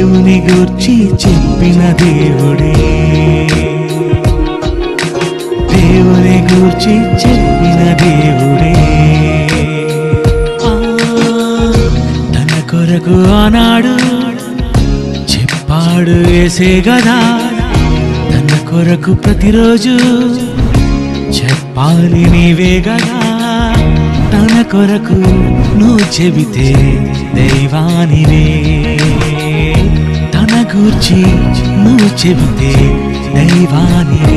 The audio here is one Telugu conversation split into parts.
దేవుని గూర్చి చెప్పిన దేవుడే దేవుని గూర్చి చెప్పిన దేవుడే ఆ, తన కొరకు ఆనాడు చెప్పాడు వేసే గదా తన కొరకు ప్రతిరోజు చెప్పాలి నీవే గదా తన కొరకు నువ్వు చెబితే దైవానివే తన గూర్చి నువ్వు చెబితే దైవానివే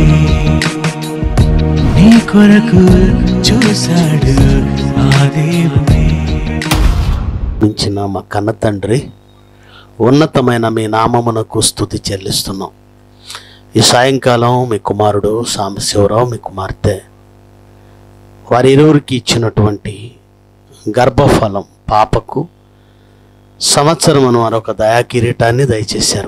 నీ కొరకు చూశాడు ఆ దేవుడే మించిన మా కన్న తండ్రి ఉన్నతమైన మీ నామమునకు స్థుతి చెల్లిస్తున్నాం ఈ సాయంకాలం మీ కుమారుడు సాంబశివరావు మీ కుమార్తె వారి ఇరువురికి ఇచ్చినటువంటి గర్భఫలం పాపకు సంవత్సరమును మరొక దయా కిరీటాన్ని దయచేశారు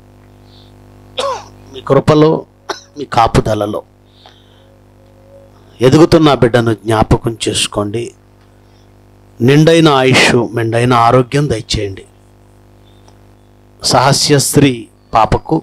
మీ కృపలో మీ కాపుదలలో ఎదుగుతున్న బిడ్డను జ్ఞాపకం చేసుకోండి నిండైన ఆయుష్ మెండైన ఆరోగ్యం దయచేయండి సహస్య స్త్రీ పాపకు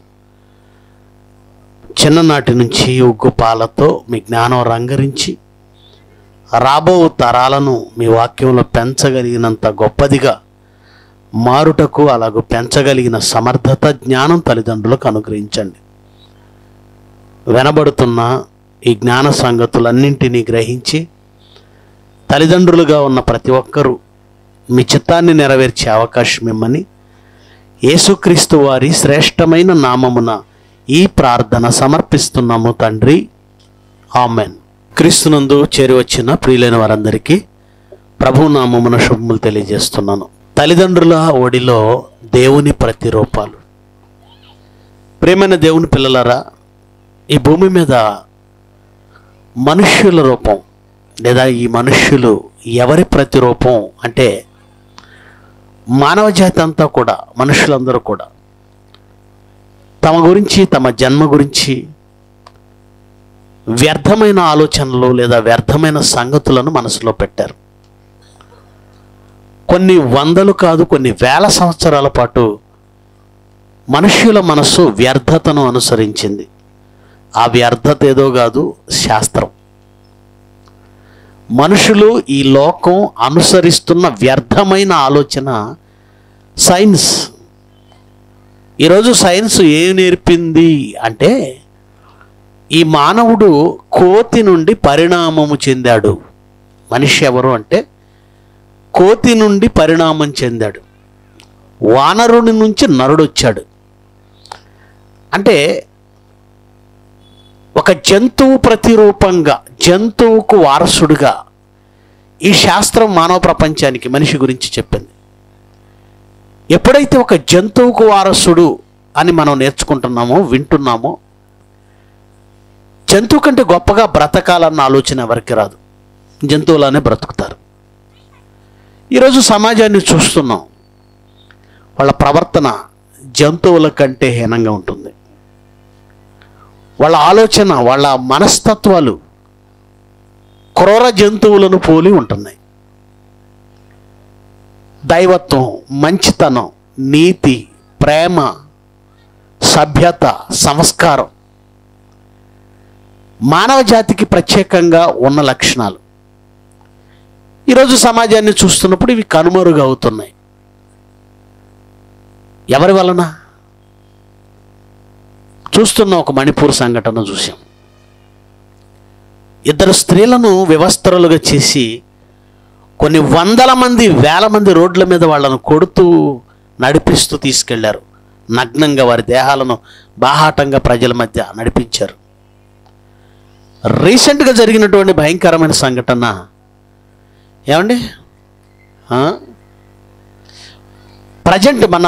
చిన్ననాటి నుంచి ఉగ్గు పాలతో మీ జ్ఞానం రంగరించి రాబో తరాలను మీ వాక్యంలో పెంచగలిగినంత గొప్పదిగా మారుటకు అలాగూ పెంచగలిగిన సమర్థత జ్ఞానం తల్లిదండ్రులకు అనుగ్రహించండి వినబడుతున్న ఈ జ్ఞాన సంగతులన్నింటినీ గ్రహించి తల్లిదండ్రులుగా ఉన్న ప్రతి ఒక్కరూ మీ చిత్తాన్ని నెరవేర్చే అవకాశం ఇమ్మని యేసుక్రీస్తు వారి శ్రేష్టమైన నామమున ఈ ప్రార్థన సమర్పిస్తున్నాము తండ్రి ఆమెన్ క్రీస్తునందు చేరి వచ్చిన ప్రియులైన వారందరికీ ప్రభు నామమున శుభములు తెలియజేస్తున్నాను తల్లిదండ్రుల ఒడిలో దేవుని ప్రతిరూపాలు ప్రేమైన దేవుని పిల్లలారా ఈ భూమి మీద మనుష్యుల రూపం లేదా ఈ మనుష్యులు ఎవరి ప్రతిరూపం అంటే మానవ జాతి అంతా కూడా మనుషులందరూ కూడా తమ గురించి తమ జన్మ గురించి వ్యర్థమైన ఆలోచనలు లేదా వ్యర్థమైన సంగతులను మనసులో పెట్టారు కొన్ని వందలు కాదు కొన్ని వేల సంవత్సరాల పాటు మనుష్యుల మనస్సు వ్యర్థతను అనుసరించింది ఆ వ్యర్థత ఏదో కాదు శాస్త్రం మనుషులు ఈ లోకం అనుసరిస్తున్న వ్యర్థమైన ఆలోచన సైన్స్ ఈరోజు సైన్స్ ఏం నేర్పింది అంటే ఈ మానవుడు కోతి నుండి పరిణామము చెందాడు మనిషి ఎవరు అంటే కోతి నుండి పరిణామం చెందాడు వానరుని నుంచి నరుడు వచ్చాడు అంటే ఒక జంతువు ప్రతిరూపంగా జంతువుకు వారసుడుగా ఈ శాస్త్రం మానవ ప్రపంచానికి మనిషి గురించి చెప్పింది ఎప్పుడైతే ఒక జంతువుకు వారసుడు అని మనం నేర్చుకుంటున్నామో వింటున్నామో జంతువు కంటే గొప్పగా బ్రతకాలన్న ఆలోచన ఎవరికి రాదు జంతువులానే బ్రతుకుతారు ఈరోజు సమాజాన్ని చూస్తున్నాం వాళ్ళ ప్రవర్తన జంతువుల కంటే హీనంగా ఉంటుంది వాళ్ళ ఆలోచన వాళ్ళ మనస్తత్వాలు క్రూర జంతువులను పోలి ఉంటున్నాయి దైవత్వం మంచితనం నీతి ప్రేమ సభ్యత సంస్కారం మానవ జాతికి ప్రత్యేకంగా ఉన్న లక్షణాలు ఈరోజు సమాజాన్ని చూస్తున్నప్పుడు ఇవి కనుమరుగు అవుతున్నాయి ఎవరి వలన చూస్తున్న ఒక మణిపూర్ సంఘటన చూసాం ఇద్దరు స్త్రీలను వ్యవస్థరులుగా చేసి కొన్ని వందల మంది వేల మంది రోడ్ల మీద వాళ్ళను కొడుతూ నడిపిస్తూ తీసుకెళ్లారు నగ్నంగా వారి దేహాలను బాహాటంగా ప్రజల మధ్య నడిపించారు రీసెంట్గా జరిగినటువంటి భయంకరమైన సంఘటన ఏమండి ప్రజెంట్ మన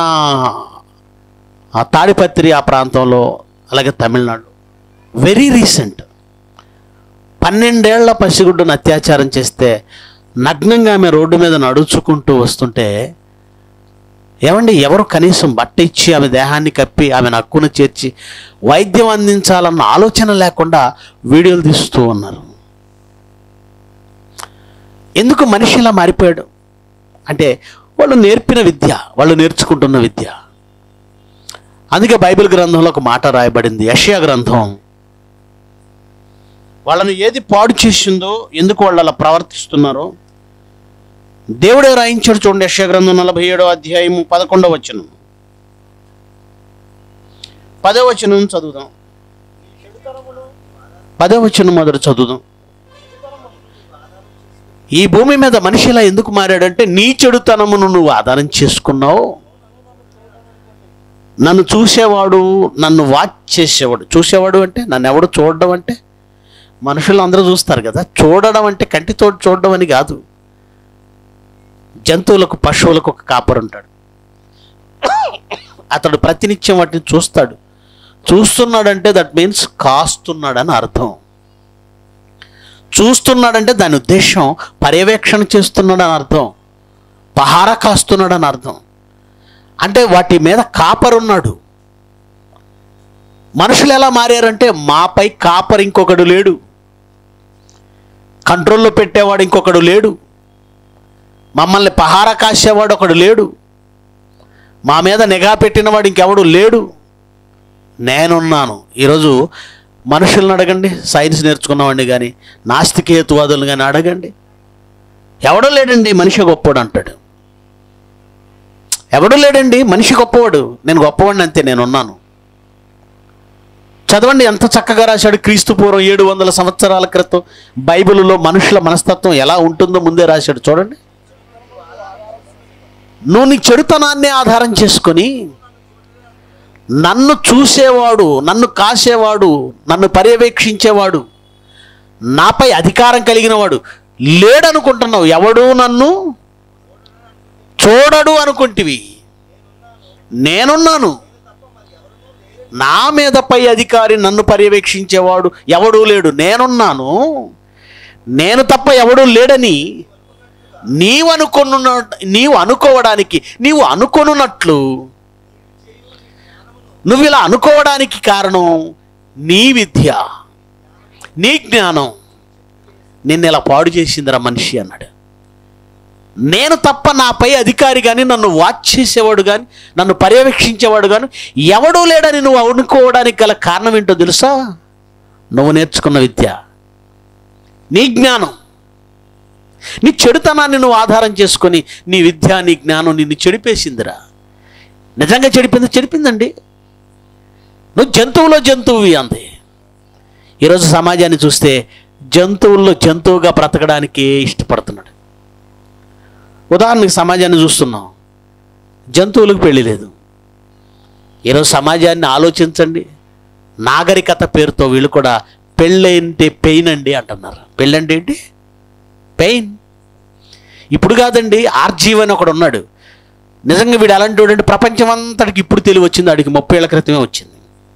ఆ తాడిపత్రి ఆ ప్రాంతంలో అలాగే తమిళనాడు వెరీ రీసెంట్ పన్నెండేళ్ల పసిగుడ్డును అత్యాచారం చేస్తే నగ్నంగా ఆమె రోడ్డు మీద నడుచుకుంటూ వస్తుంటే ఏమండి ఎవరు కనీసం బట్ట ఇచ్చి ఆమె దేహాన్ని కప్పి ఆమె నక్కును చేర్చి వైద్యం అందించాలన్న ఆలోచన లేకుండా వీడియోలు తీస్తూ ఉన్నారు ఎందుకు మనిషి ఇలా మారిపోయాడు అంటే వాళ్ళు నేర్పిన విద్య వాళ్ళు నేర్చుకుంటున్న విద్య అందుకే బైబిల్ గ్రంథంలో ఒక మాట రాయబడింది యషయా గ్రంథం వాళ్ళను ఏది పాడు చేసిందో ఎందుకు వాళ్ళు అలా ప్రవర్తిస్తున్నారో దేవుడే రాయించాడు చూడండి యషయా గ్రంథం నలభై ఏడో అధ్యాయం పదకొండవ వచనం పదో వచనం చదువుదాం పదో వచనం మొదట చదువుదాం ఈ భూమి మీద మనిషి ఇలా ఎందుకు మారాడంటే నీ చెడుతనమును నువ్వు ఆధారం చేసుకున్నావు నన్ను చూసేవాడు నన్ను వాచ్ చేసేవాడు చూసేవాడు అంటే నన్ను ఎవడు చూడడం అంటే మనుషులు అందరూ చూస్తారు కదా చూడడం అంటే కంటితో చూడడం అని కాదు జంతువులకు పశువులకు ఒక కాపరు ఉంటాడు అతడు ప్రతినిత్యం వాటిని చూస్తాడు చూస్తున్నాడంటే దట్ మీన్స్ కాస్తున్నాడని అర్థం చూస్తున్నాడంటే దాని ఉద్దేశం పర్యవేక్షణ చేస్తున్నాడని అర్థం పహార కాస్తున్నాడని అర్థం అంటే వాటి మీద కాపరున్నాడు మనుషులు ఎలా మారారంటే మాపై కాపర్ ఇంకొకడు లేడు కంట్రోల్లో పెట్టేవాడు ఇంకొకడు లేడు మమ్మల్ని పహార కాసేవాడు ఒకడు లేడు మా మీద నిఘా పెట్టినవాడు ఇంకెవడు లేడు నేనున్నాను ఈరోజు మనుషులను అడగండి సైన్స్ నేర్చుకున్నవాడిని కానీ నాస్తికేతువాదులను కానీ అడగండి ఎవడో లేడండి మనిషి గొప్పవాడు అంటాడు ఎవడు లేడండి మనిషి గొప్పవాడు నేను గొప్పవాడిని అంతే నేనున్నాను చదవండి ఎంత చక్కగా రాశాడు క్రీస్తు పూర్వం ఏడు వందల సంవత్సరాల క్రితం బైబిల్లో మనుషుల మనస్తత్వం ఎలా ఉంటుందో ముందే రాశాడు చూడండి నువ్వు నీ చెడుతనాన్ని ఆధారం చేసుకొని నన్ను చూసేవాడు నన్ను కాసేవాడు నన్ను పర్యవేక్షించేవాడు నాపై అధికారం కలిగిన వాడు లేడనుకుంటున్నావు ఎవడు నన్ను చూడడు అనుకుంటివి నేనున్నాను నా మీద పై అధికారి నన్ను పర్యవేక్షించేవాడు ఎవడూ లేడు నేనున్నాను నేను తప్ప ఎవడూ లేడని నీవు అనుకున్న నీవు అనుకోవడానికి నీవు అనుకొనున్నట్లు నువ్వు ఇలా అనుకోవడానికి కారణం నీ విద్య నీ జ్ఞానం నిన్ను ఇలా పాడు చేసిందిరా మనిషి అన్నాడు నేను తప్ప నాపై అధికారి కానీ నన్ను వాచ్ చేసేవాడు కానీ నన్ను పర్యవేక్షించేవాడు కానీ ఎవడూ లేడని నువ్వు అనుకోవడానికి గల కారణం ఏంటో తెలుసా నువ్వు నేర్చుకున్న విద్య నీ జ్ఞానం నీ చెడుతనాన్ని నువ్వు ఆధారం చేసుకొని నీ విద్య నీ జ్ఞానం నిన్ను చెడిపేసిందిరా నిజంగా చెడిపింది చెడిపిందండి నువ్వు జంతువులో జంతువువి అంది ఈరోజు సమాజాన్ని చూస్తే జంతువుల్లో జంతువుగా బ్రతకడానికి ఇష్టపడుతున్నాడు ఉదాహరణకి సమాజాన్ని చూస్తున్నాం జంతువులకు పెళ్లి లేదు ఈరోజు సమాజాన్ని ఆలోచించండి నాగరికత పేరుతో వీళ్ళు కూడా పెళ్ళంటే పెయిన్ అండి అంటున్నారు పెళ్ళంటే ఏంటి పెయిన్ ఇప్పుడు కాదండి ఆర్జీవ్ అని ఒకడు ఉన్నాడు నిజంగా వీడు అలాంటి వాడంటే ప్రపంచం అంతటికి ఇప్పుడు తెలివి వచ్చింది వాడికి ముప్పై ఏళ్ళ క్రితమే వచ్చింది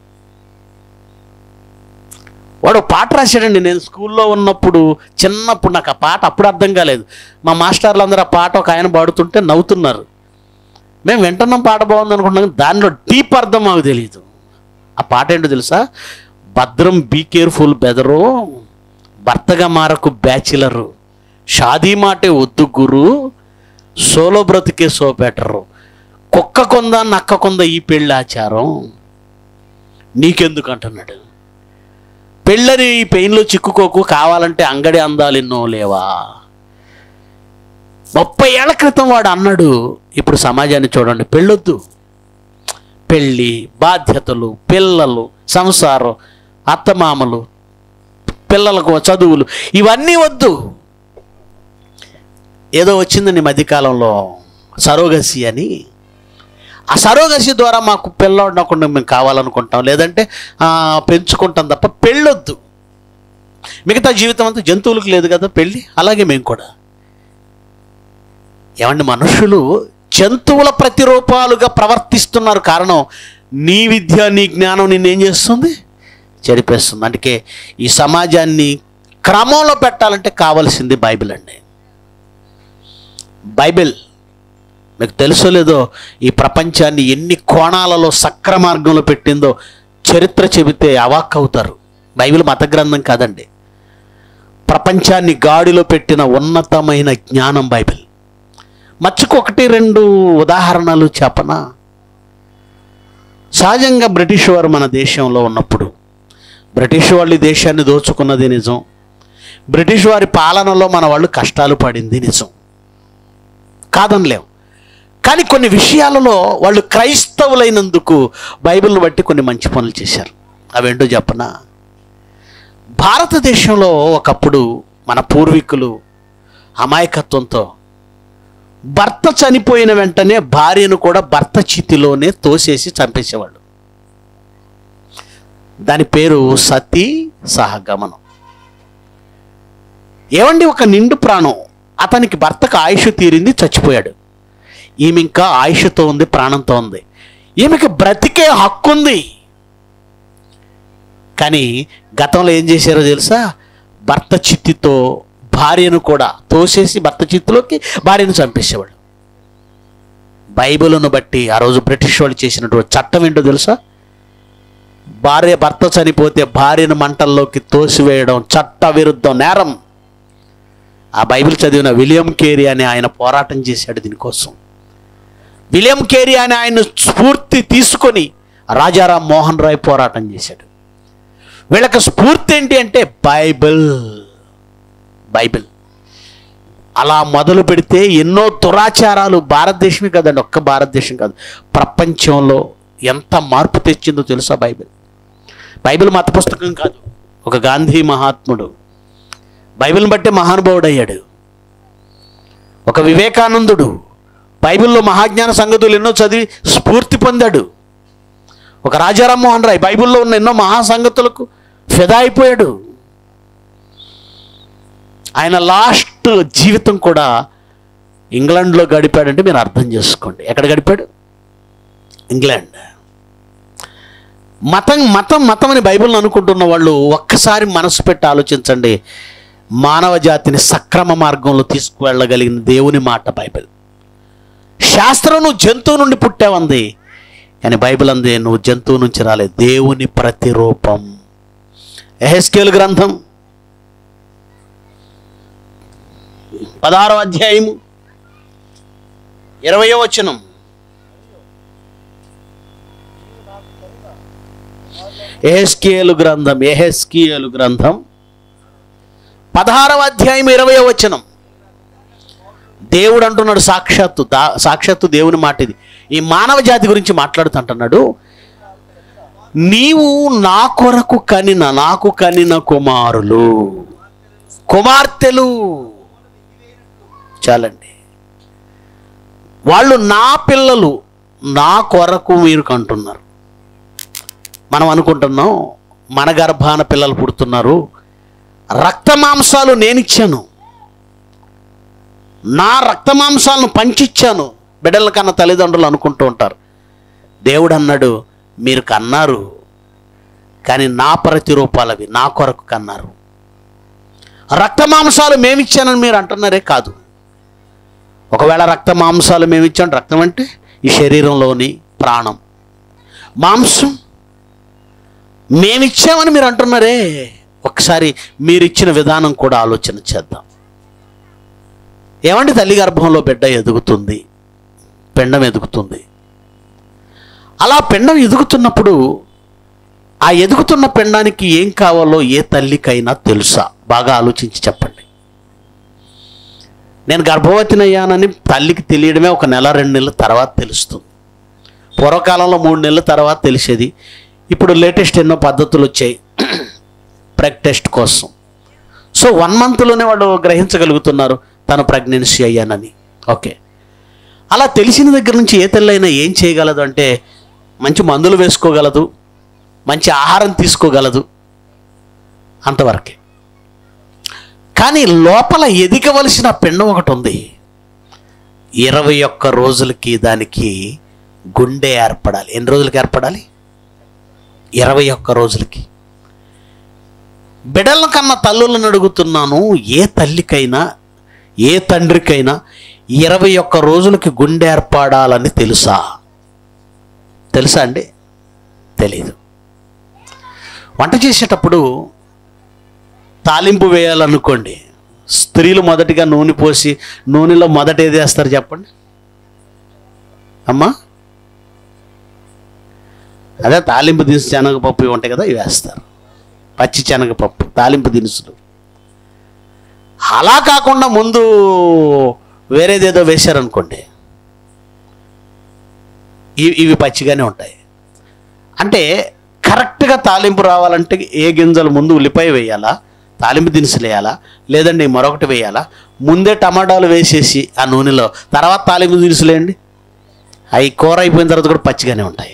వాడు ఒక పాట రాశాడండి నేను స్కూల్లో ఉన్నప్పుడు చిన్నప్పుడు నాకు ఆ పాట అప్పుడు అర్థం కాలేదు మా మాస్టర్లు అందరూ ఆ పాట ఒక ఆయన పాడుతుంటే నవ్వుతున్నారు మేము వింటున్నాం పాట బాగుంది అనుకుంటున్నాం కానీ దానిలో డీప్ అర్థం మాకు తెలియదు ఆ పాట ఏంటో తెలుసా భద్రం బీ కేర్ఫుల్ బెదరు భర్తగా మారకు బ్యాచిలరు షాదీ మాటే వద్దు గురు సోలో బ్రతికే సో బెటరు కుక్క కొంద నక్క కొంద ఈ పెళ్ళి ఆచారం నీకెందుకు అంటున్నాడు పెళ్ళని ఈ పెయిన్లో చిక్కుకోకు కావాలంటే అంగడి అందాలు ఎన్నో లేవా ముప్పై ఏళ్ల క్రితం వాడు అన్నాడు ఇప్పుడు సమాజాన్ని చూడండి పెళ్ళొద్దు పెళ్ళి బాధ్యతలు పిల్లలు సంసారం అత్తమామలు పిల్లలకు చదువులు ఇవన్నీ వద్దు ఏదో వచ్చిందండి ఈ మధ్యకాలంలో సరోగసి అని ఆ సరోగసి ద్వారా మాకు పిల్లడకుండా మేము కావాలనుకుంటాం లేదంటే ఆ, పెంచుకుంటాం తప్ప పెళ్ళొద్దు మిగతా జీవితం అంతా జంతువులకు లేదు కదా పెళ్ళి అలాగే మేము కూడా ఏమండి మనుషులు జంతువుల ప్రతిరూపాలుగా ప్రవర్తిస్తున్నారు కారణం నీ విద్య నీ జ్ఞానం నిన్నేం చేస్తుంది చెడిపేస్తుంది అందుకే ఈ సమాజాన్ని క్రమంలో పెట్టాలంటే కావాల్సింది బైబిల్ అండి బైబిల్ మీకు తెలుసో లేదో ఈ ప్రపంచాన్ని ఎన్ని కోణాలలో సక్ర మార్గంలో పెట్టిందో చరిత్ర చెబితే అవాక్ అవుతారు బైబిల్ మత గ్రంథం కాదండి ప్రపంచాన్ని గాడిలో పెట్టిన ఉన్నతమైన జ్ఞానం బైబిల్ మచ్చుకు ఒకటి రెండు ఉదాహరణలు చెప్పనా సహజంగా బ్రిటిష్ వారు మన దేశంలో ఉన్నప్పుడు బ్రిటిష్ వాళ్ళు ఈ దేశాన్ని దోచుకున్నది నిజం బ్రిటిష్ వారి పాలనలో మన వాళ్ళు కష్టాలు పడింది నిజం కాదనలేం కానీ కొన్ని విషయాలలో వాళ్ళు క్రైస్తవులైనందుకు బైబిల్ని బట్టి కొన్ని మంచి పనులు చేశారు అవేంటో చెప్పనా భారతదేశంలో ఒకప్పుడు మన పూర్వీకులు అమాయకత్వంతో భర్త చనిపోయిన వెంటనే భార్యను కూడా భర్త చితిలోనే తోసేసి చంపేసేవాళ్ళు దాని పేరు సతీ సహగమనం ఏమండి ఒక నిండు ప్రాణం అతనికి భర్తకు ఆయుష్ తీరింది చచ్చిపోయాడు ఈమె ఇంకా ఆయుష్తో ఉంది ప్రాణంతో ఉంది ఈమెకి బ్రతికే హక్కు ఉంది కానీ గతంలో ఏం చేశారో తెలుసా భర్త చిత్తితో భార్యను కూడా తోసేసి భర్త చిత్తులోకి భార్యను చంపేసేవాడు బైబిల్ను బట్టి ఆ రోజు బ్రిటిష్ వాళ్ళు చేసినటువంటి చట్టం ఏంటో తెలుసా భార్య భర్త చనిపోతే భార్యను మంటల్లోకి తోసివేయడం చట్ట విరుద్ధం నేరం ఆ బైబిల్ చదివిన విలియం కేరీ అనే ఆయన పోరాటం చేశాడు దీనికోసం విలియం కేరీ అనే ఆయన స్ఫూర్తి తీసుకొని రాజారాం మోహన్ రాయ్ పోరాటం చేశాడు వీళ్ళకి స్ఫూర్తి ఏంటి అంటే బైబిల్ బైబిల్ అలా మొదలు పెడితే ఎన్నో దురాచారాలు భారతదేశమే కదండి ఒక్క భారతదేశం కాదు ప్రపంచంలో ఎంత మార్పు తెచ్చిందో తెలుసా బైబిల్ బైబిల్ మత పుస్తకం కాదు ఒక గాంధీ మహాత్ముడు బైబిల్ని బట్టి మహానుభావుడు అయ్యాడు ఒక వివేకానందుడు బైబిల్లో మహాజ్ఞాన సంగతులు ఎన్నో చదివి స్ఫూర్తి పొందాడు ఒక రాజారాం మోహన్ రాయ్ బైబిల్లో ఉన్న ఎన్నో మహా సంగతులకు ఫిదా అయిపోయాడు ఆయన లాస్ట్ జీవితం కూడా ఇంగ్లాండ్లో గడిపాడంటే మీరు అర్థం చేసుకోండి ఎక్కడ గడిపాడు ఇంగ్లాండ్ మతం మతం మతం అని బైబిల్ని అనుకుంటున్న వాళ్ళు ఒక్కసారి మనసు పెట్టి ఆలోచించండి మానవ జాతిని సక్రమ మార్గంలో తీసుకువెళ్ళగలిగిన దేవుని మాట బైబిల్ శాస్త్రం నువ్వు జంతువు నుండి పుట్టావంది కానీ బైబిల్ అంది నువ్వు జంతువు నుంచి రాలేదు దేవుని ప్రతిరూపం ఎహెస్కేల్ గ్రంథం పదహారో అధ్యాయము ఇరవయో వచనం ఎహెస్కేలు గ్రంథం ఎహెస్కియలు గ్రంథం పదహారవ అధ్యాయం ఇరవయో వచనం దేవుడు అంటున్నాడు సాక్షాత్తు దా సాక్షాత్తు దేవుని మాట ఇది ఈ మానవ జాతి గురించి మాట్లాడుతుంటున్నాడు నీవు నా కొరకు కనిన నాకు కనిన కుమారులు కుమార్తెలు చాలండి వాళ్ళు నా పిల్లలు నా కొరకు మీరు కంటున్నారు మనం అనుకుంటున్నాం మన గర్భాన పిల్లలు పుడుతున్నారు రక్త మాంసాలు నేనిచ్చాను నా రక్త మాంసాలను పంచిచ్చాను బిడ్డల కన్నా తల్లిదండ్రులు అనుకుంటూ ఉంటారు దేవుడు అన్నాడు మీరు కన్నారు కానీ నా ప్రతిరూపాలవి నా కొరకు కన్నారు రక్త మాంసాలు మేమిచ్చానని మీరు అంటున్నారే కాదు ఒకవేళ రక్త మాంసాలు మేమిచ్చాం రక్తం అంటే ఈ శరీరంలోని ప్రాణం మాంసం మేమిచ్చామని మీరు అంటున్నారే ఒకసారి మీరిచ్చిన విధానం కూడా ఆలోచన చేద్దాం ఏమంటే తల్లి గర్భంలో బిడ్డ ఎదుగుతుంది పిండం ఎదుగుతుంది అలా పిండం ఎదుగుతున్నప్పుడు ఆ ఎదుగుతున్న పిండానికి ఏం కావాలో ఏ తల్లికైనా తెలుసా బాగా ఆలోచించి చెప్పండి నేను గర్భవతినయ్యానని తల్లికి తెలియడమే ఒక నెల రెండు నెలల తర్వాత తెలుస్తుంది పూర్వకాలంలో మూడు నెలల తర్వాత తెలిసేది ఇప్పుడు లేటెస్ట్ ఎన్నో పద్ధతులు వచ్చాయి ప్రెగ్ టెస్ట్ కోసం సో వన్ మంత్లోనే వాడు గ్రహించగలుగుతున్నారు తను ప్రెగ్నెన్సీ అయ్యానని ఓకే అలా తెలిసిన దగ్గర నుంచి ఏ తెల్లైనా ఏం చేయగలదు అంటే మంచి మందులు వేసుకోగలదు మంచి ఆహారం తీసుకోగలదు అంతవరకే కానీ లోపల ఎదిగవలసిన పిండం ఒకటి ఉంది ఇరవై ఒక్క రోజులకి దానికి గుండె ఏర్పడాలి ఎన్ని రోజులకి ఏర్పడాలి ఇరవై ఒక్క రోజులకి బిడల కన్నా తల్లులను అడుగుతున్నాను ఏ తల్లికైనా ఏ తండ్రికైనా ఇరవై ఒక్క రోజులకి గుండె ఏర్పడాలని తెలుసా తెలుసా అండి తెలీదు వంట చేసేటప్పుడు తాలింపు వేయాలనుకోండి స్త్రీలు మొదటిగా నూనె పోసి నూనెలో మొదట ఏది వేస్తారు చెప్పండి అమ్మా అదే తాలింపు దినుసు శనగపప్పు ఇవి ఉంటాయి కదా ఇవి వేస్తారు పచ్చి శనగపప్పు తాలింపు దినుసులు అలా కాకుండా ముందు వేరేదేదో వేశారనుకోండి ఇవి ఇవి పచ్చిగానే ఉంటాయి అంటే కరెక్ట్గా తాలింపు రావాలంటే ఏ గింజలు ముందు ఉల్లిపాయ వేయాలా తాలింపు దినుసులు వేయాలా లేదండి మరొకటి వేయాలా ముందే టమాటాలు వేసేసి ఆ నూనెలో తర్వాత తాలింపు దినుసులు వేయండి అవి కూర అయిపోయిన తర్వాత కూడా పచ్చిగానే ఉంటాయి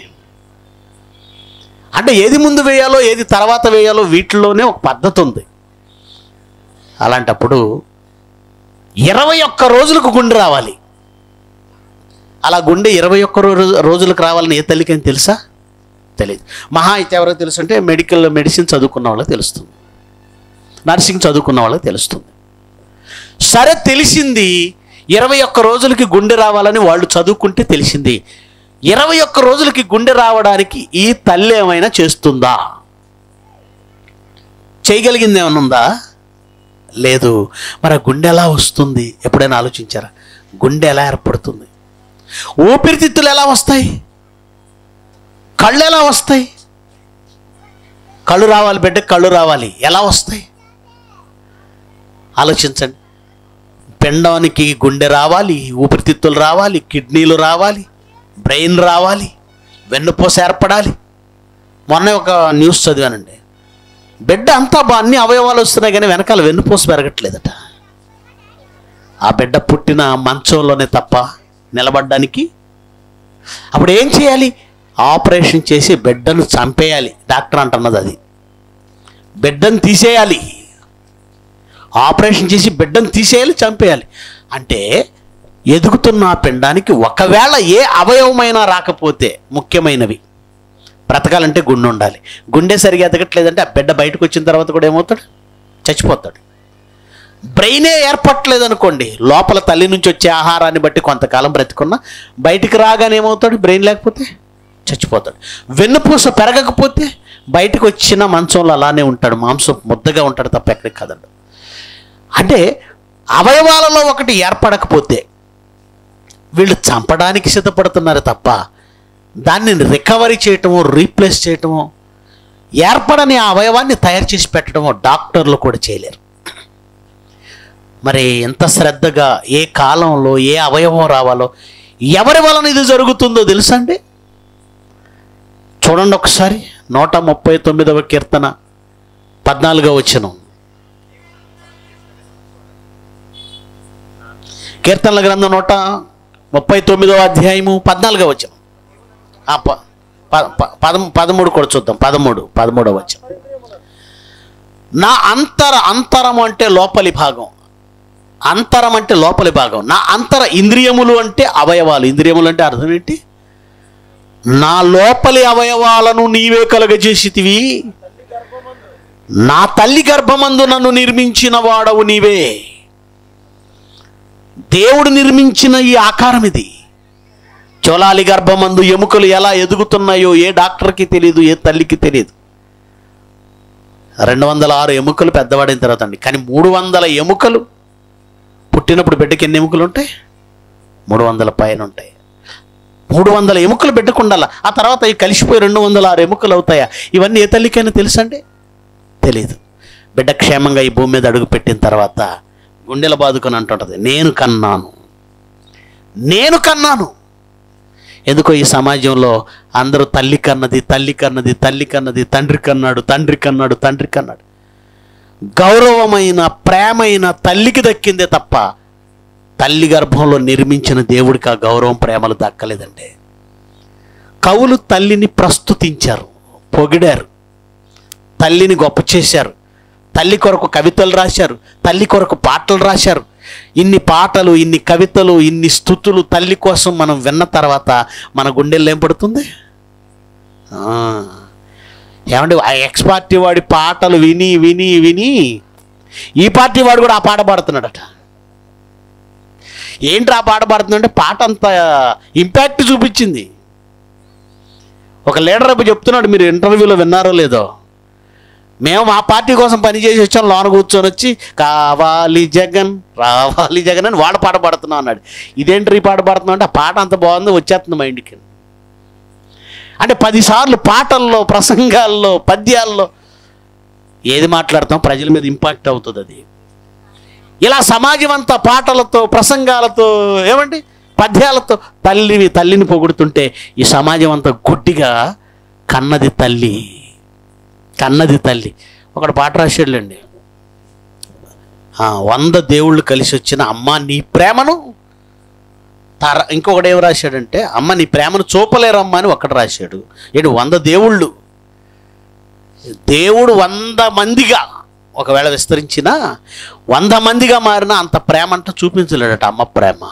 అంటే ఏది ముందు వేయాలో ఏది తర్వాత వేయాలో వీటిలోనే ఒక పద్ధతి ఉంది అలాంటప్పుడు ఇరవై ఒక్క రోజులకు గుండె రావాలి అలా గుండె ఇరవై ఒక్క రోజు రోజులకు రావాలని ఏ తల్లికని తెలుసా తెలియదు మహా అయితే ఎవరో తెలుసు అంటే మెడికల్ మెడిసిన్ చదువుకున్న వాళ్ళకి తెలుస్తుంది నర్సింగ్ చదువుకున్న వాళ్ళకి తెలుస్తుంది సరే తెలిసింది ఇరవై ఒక్క రోజులకి గుండె రావాలని వాళ్ళు చదువుకుంటే తెలిసింది ఇరవై ఒక్క రోజులకి గుండె రావడానికి ఈ తల్లి ఏమైనా చేస్తుందా చేయగలిగింది ఏమైనా ఉందా లేదు మరి ఆ గుండె ఎలా వస్తుంది ఎప్పుడైనా ఆలోచించారా గుండె ఎలా ఏర్పడుతుంది ఊపిరితిత్తులు ఎలా వస్తాయి కళ్ళు ఎలా వస్తాయి కళ్ళు రావాలి బిడ్డ కళ్ళు రావాలి ఎలా వస్తాయి ఆలోచించండి పిండానికి గుండె రావాలి ఊపిరితిత్తులు రావాలి కిడ్నీలు రావాలి బ్రెయిన్ రావాలి వెన్నుపూస ఏర్పడాలి మొన్న ఒక న్యూస్ చదివానండి బిడ్డ అంతా బా అన్ని అవయవాలు వస్తున్నాయి కానీ వెనకాల వెన్నుపూస పెరగట్లేదట ఆ బిడ్డ పుట్టిన మంచంలోనే తప్ప నిలబడ్డానికి అప్పుడు ఏం చేయాలి ఆపరేషన్ చేసి బిడ్డను చంపేయాలి డాక్టర్ అంటున్నది అది బిడ్డను తీసేయాలి ఆపరేషన్ చేసి బిడ్డను తీసేయాలి చంపేయాలి అంటే ఎదుగుతున్న ఆ పిండానికి ఒకవేళ ఏ అవయవమైనా రాకపోతే ముఖ్యమైనవి బ్రతకాలంటే గుండె ఉండాలి గుండె సరిగా ఎదగట్లేదంటే ఆ బిడ్డ బయటకు వచ్చిన తర్వాత కూడా ఏమవుతాడు చచ్చిపోతాడు బ్రెయినే ఏర్పట్టలేదు అనుకోండి లోపల తల్లి నుంచి వచ్చే ఆహారాన్ని బట్టి కొంతకాలం బ్రతికున్నా బయటికి రాగానే ఏమవుతాడు బ్రెయిన్ లేకపోతే చచ్చిపోతాడు వెన్నుపూస పెరగకపోతే బయటకు వచ్చిన మంచంలో అలానే ఉంటాడు మాంసం ముద్దగా ఉంటాడు తప్ప ఎక్కడికి కదడు అంటే అవయవాలలో ఒకటి ఏర్పడకపోతే వీళ్ళు చంపడానికి సిద్ధపడుతున్నారు తప్ప దాన్ని రికవరీ చేయటమో రీప్లేస్ చేయటమో ఏర్పడని ఆ అవయవాన్ని తయారు చేసి పెట్టడమో డాక్టర్లు కూడా చేయలేరు మరి ఎంత శ్రద్ధగా ఏ కాలంలో ఏ అవయవం రావాలో ఎవరి వలన ఇది జరుగుతుందో తెలుసా అండి చూడండి ఒకసారి నూట ముప్పై తొమ్మిదవ కీర్తన పద్నాలుగో వచనం కీర్తనల గ్రంథం నూట ముప్పై తొమ్మిదవ అధ్యాయము పద్నాలుగో వచనం ఆ, ప- ప- ప- పదం పదమూడు కూడా చూద్దాం పదమూడు పదమూడవ వచనం నా అంతర అంతరం అంటే లోపలి భాగం అంతరం అంటే లోపలి భాగం నా అంతర ఇంద్రియములు అంటే అవయవాలు ఇంద్రియములు అంటే అర్థం ఏంటి నా లోపలి అవయవాలను నీవే కలగజేసితివి నా తల్లి గర్భమందు నన్ను నిర్మించిన వాడవు నీవే దేవుడు నిర్మించిన ఈ ఆకారం ఇది చోలాలి గర్భమందు ఎముకలు ఎలా ఎదుగుతున్నాయో ఏ డాక్టర్కి తెలియదు ఏ తల్లికి తెలియదు రెండు వందల ఆరు ఎముకలు పెద్దవాడిన తర్వాత అండి కానీ మూడు వందల ఎముకలు పుట్టినప్పుడు బిడ్డకి ఎన్ని ఎముకలు ఉంటాయి మూడు వందల పైన ఉంటాయి మూడు వందల ఎముకలు బిడ్డకుండాల ఆ తర్వాత ఇవి కలిసిపోయి రెండు వందల ఆరు ఎముకలు అవుతాయా ఇవన్నీ ఏ తల్లికైనా తెలుసండి తెలియదు బిడ్డ క్షేమంగా ఈ భూమి మీద అడుగు పెట్టిన తర్వాత గుండెల బాదుకొని అంటుంటది నేను కన్నాను నేను కన్నాను ఎందుకో ఈ సమాజంలో అందరూ తల్లి కన్నది తల్లి కన్నది తల్లి కన్నది తండ్రి కన్నాడు తండ్రి కన్నాడు తండ్రి కన్నాడు గౌరవమైన ప్రేమైన తల్లికి దక్కిందే తప్ప తల్లి గర్భంలో నిర్మించిన దేవుడికి ఆ గౌరవం ప్రేమలు దక్కలేదండి కవులు తల్లిని ప్రస్తుతించారు పొగిడారు తల్లిని గొప్ప చేశారు తల్లి కొరకు కవితలు రాశారు తల్లి కొరకు పాటలు రాశారు ఇన్ని పాటలు ఇన్ని కవితలు ఇన్ని స్థుతులు తల్లి కోసం మనం విన్న తర్వాత మన గుండెల్లో ఏం పడుతుంది ఆ, ఏమండి ఆ ఎక్స్ పార్టీ వాడి పాటలు విని విని విని ఈ పార్టీ వాడు కూడా ఆ పాట పాడుతున్నాడట ఏంటి ఆ పాట పాడుతుందంటే పాట అంత ఇంపాక్ట్ చూపించింది ఒక లీడర్ ఇప్పుడు చెప్తున్నాడు మీరు ఇంటర్వ్యూలో విన్నారో లేదో మేము మా పార్టీ కోసం పనిచేసి వచ్చాం లోన కూర్చొని వచ్చి కావాలి జగన్ రావాలి జగన్ అని వాడు పాట పాడుతున్నాం అన్నాడు ఇదేంటి ఈ పాట పాడుతున్నాం అంటే ఆ పాట అంత బాగుంది వచ్చేస్తుంది మైండ్కి అంటే పదిసార్లు పాటల్లో ప్రసంగాల్లో పద్యాల్లో ఏది మాట్లాడతాం ప్రజల మీద ఇంపాక్ట్ అవుతుంది అది ఇలా సమాజం అంతా పాటలతో ప్రసంగాలతో ఏమండి పద్యాలతో తల్లిని తల్లిని పొగుడుతుంటే ఈ సమాజం అంతా గుడ్డిగా కన్నది తల్లి కన్నది తల్లి ఒకడు పాట రాశాడులేండి ఆ, వంద దేవుళ్ళు కలిసి వచ్చిన అమ్మ నీ ప్రేమను తర ఇంకొకడు ఏం రాశాడంటే అమ్మ నీ ప్రేమను చూపలేరమ్మా అని ఒకటి రాశాడు ఏంటి వంద దేవుళ్ళు దేవుడు వంద మందిగా ఒకవేళ విస్తరించినా వంద మందిగా మారినా అంత ప్రేమ అంట చూపించలేడట అమ్మ ప్రేమ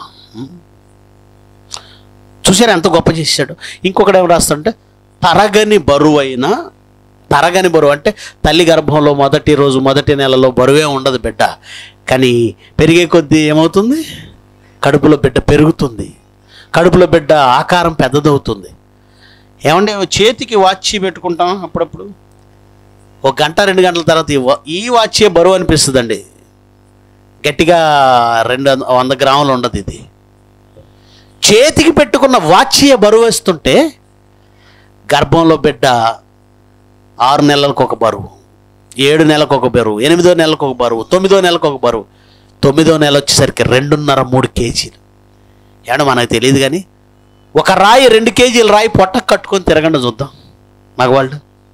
చూసారు ఎంత గొప్ప చేశాడు ఇంకొకడు ఏం రాస్తాడంటే తరగని బరువైన తరగని బరువు అంటే తల్లి గర్భంలో మొదటి రోజు మొదటి నెలలో బరువే ఉండదు బిడ్డ కానీ పెరిగే కొద్దీ ఏమవుతుంది కడుపులో బిడ్డ పెరుగుతుంది కడుపులో బిడ్డ ఆకారం పెద్దదవుతుంది ఏమంటే చేతికి వాచి పెట్టుకుంటాం అప్పుడప్పుడు ఒక గంట రెండు గంటల తర్వాత ఈ వా- ఈ వాచే బరువు అనిపిస్తుందండి గట్టిగా రెండు వంద- వంద గ్రాములు ఉండదు ఇది చేతికి పెట్టుకున్న వాచ్యే బరువు వేస్తుంటే గర్భంలో బిడ్డ ఆరు నెలలకు ఒక బరువు ఏడు నెలలకు ఒక బరువు ఎనిమిదో నెలకు ఒక బరువు తొమ్మిదో నెలకు ఒక బరువు తొమ్మిదో నెల వచ్చేసరికి రెండున్నర మూడు కేజీలు ఏమన్నా మనకు తెలియదు కానీ ఒక రాయి రెండు కేజీల రాయి పొట్టకు కట్టుకొని తిరగండి చూద్దాం మగవాళ్ళు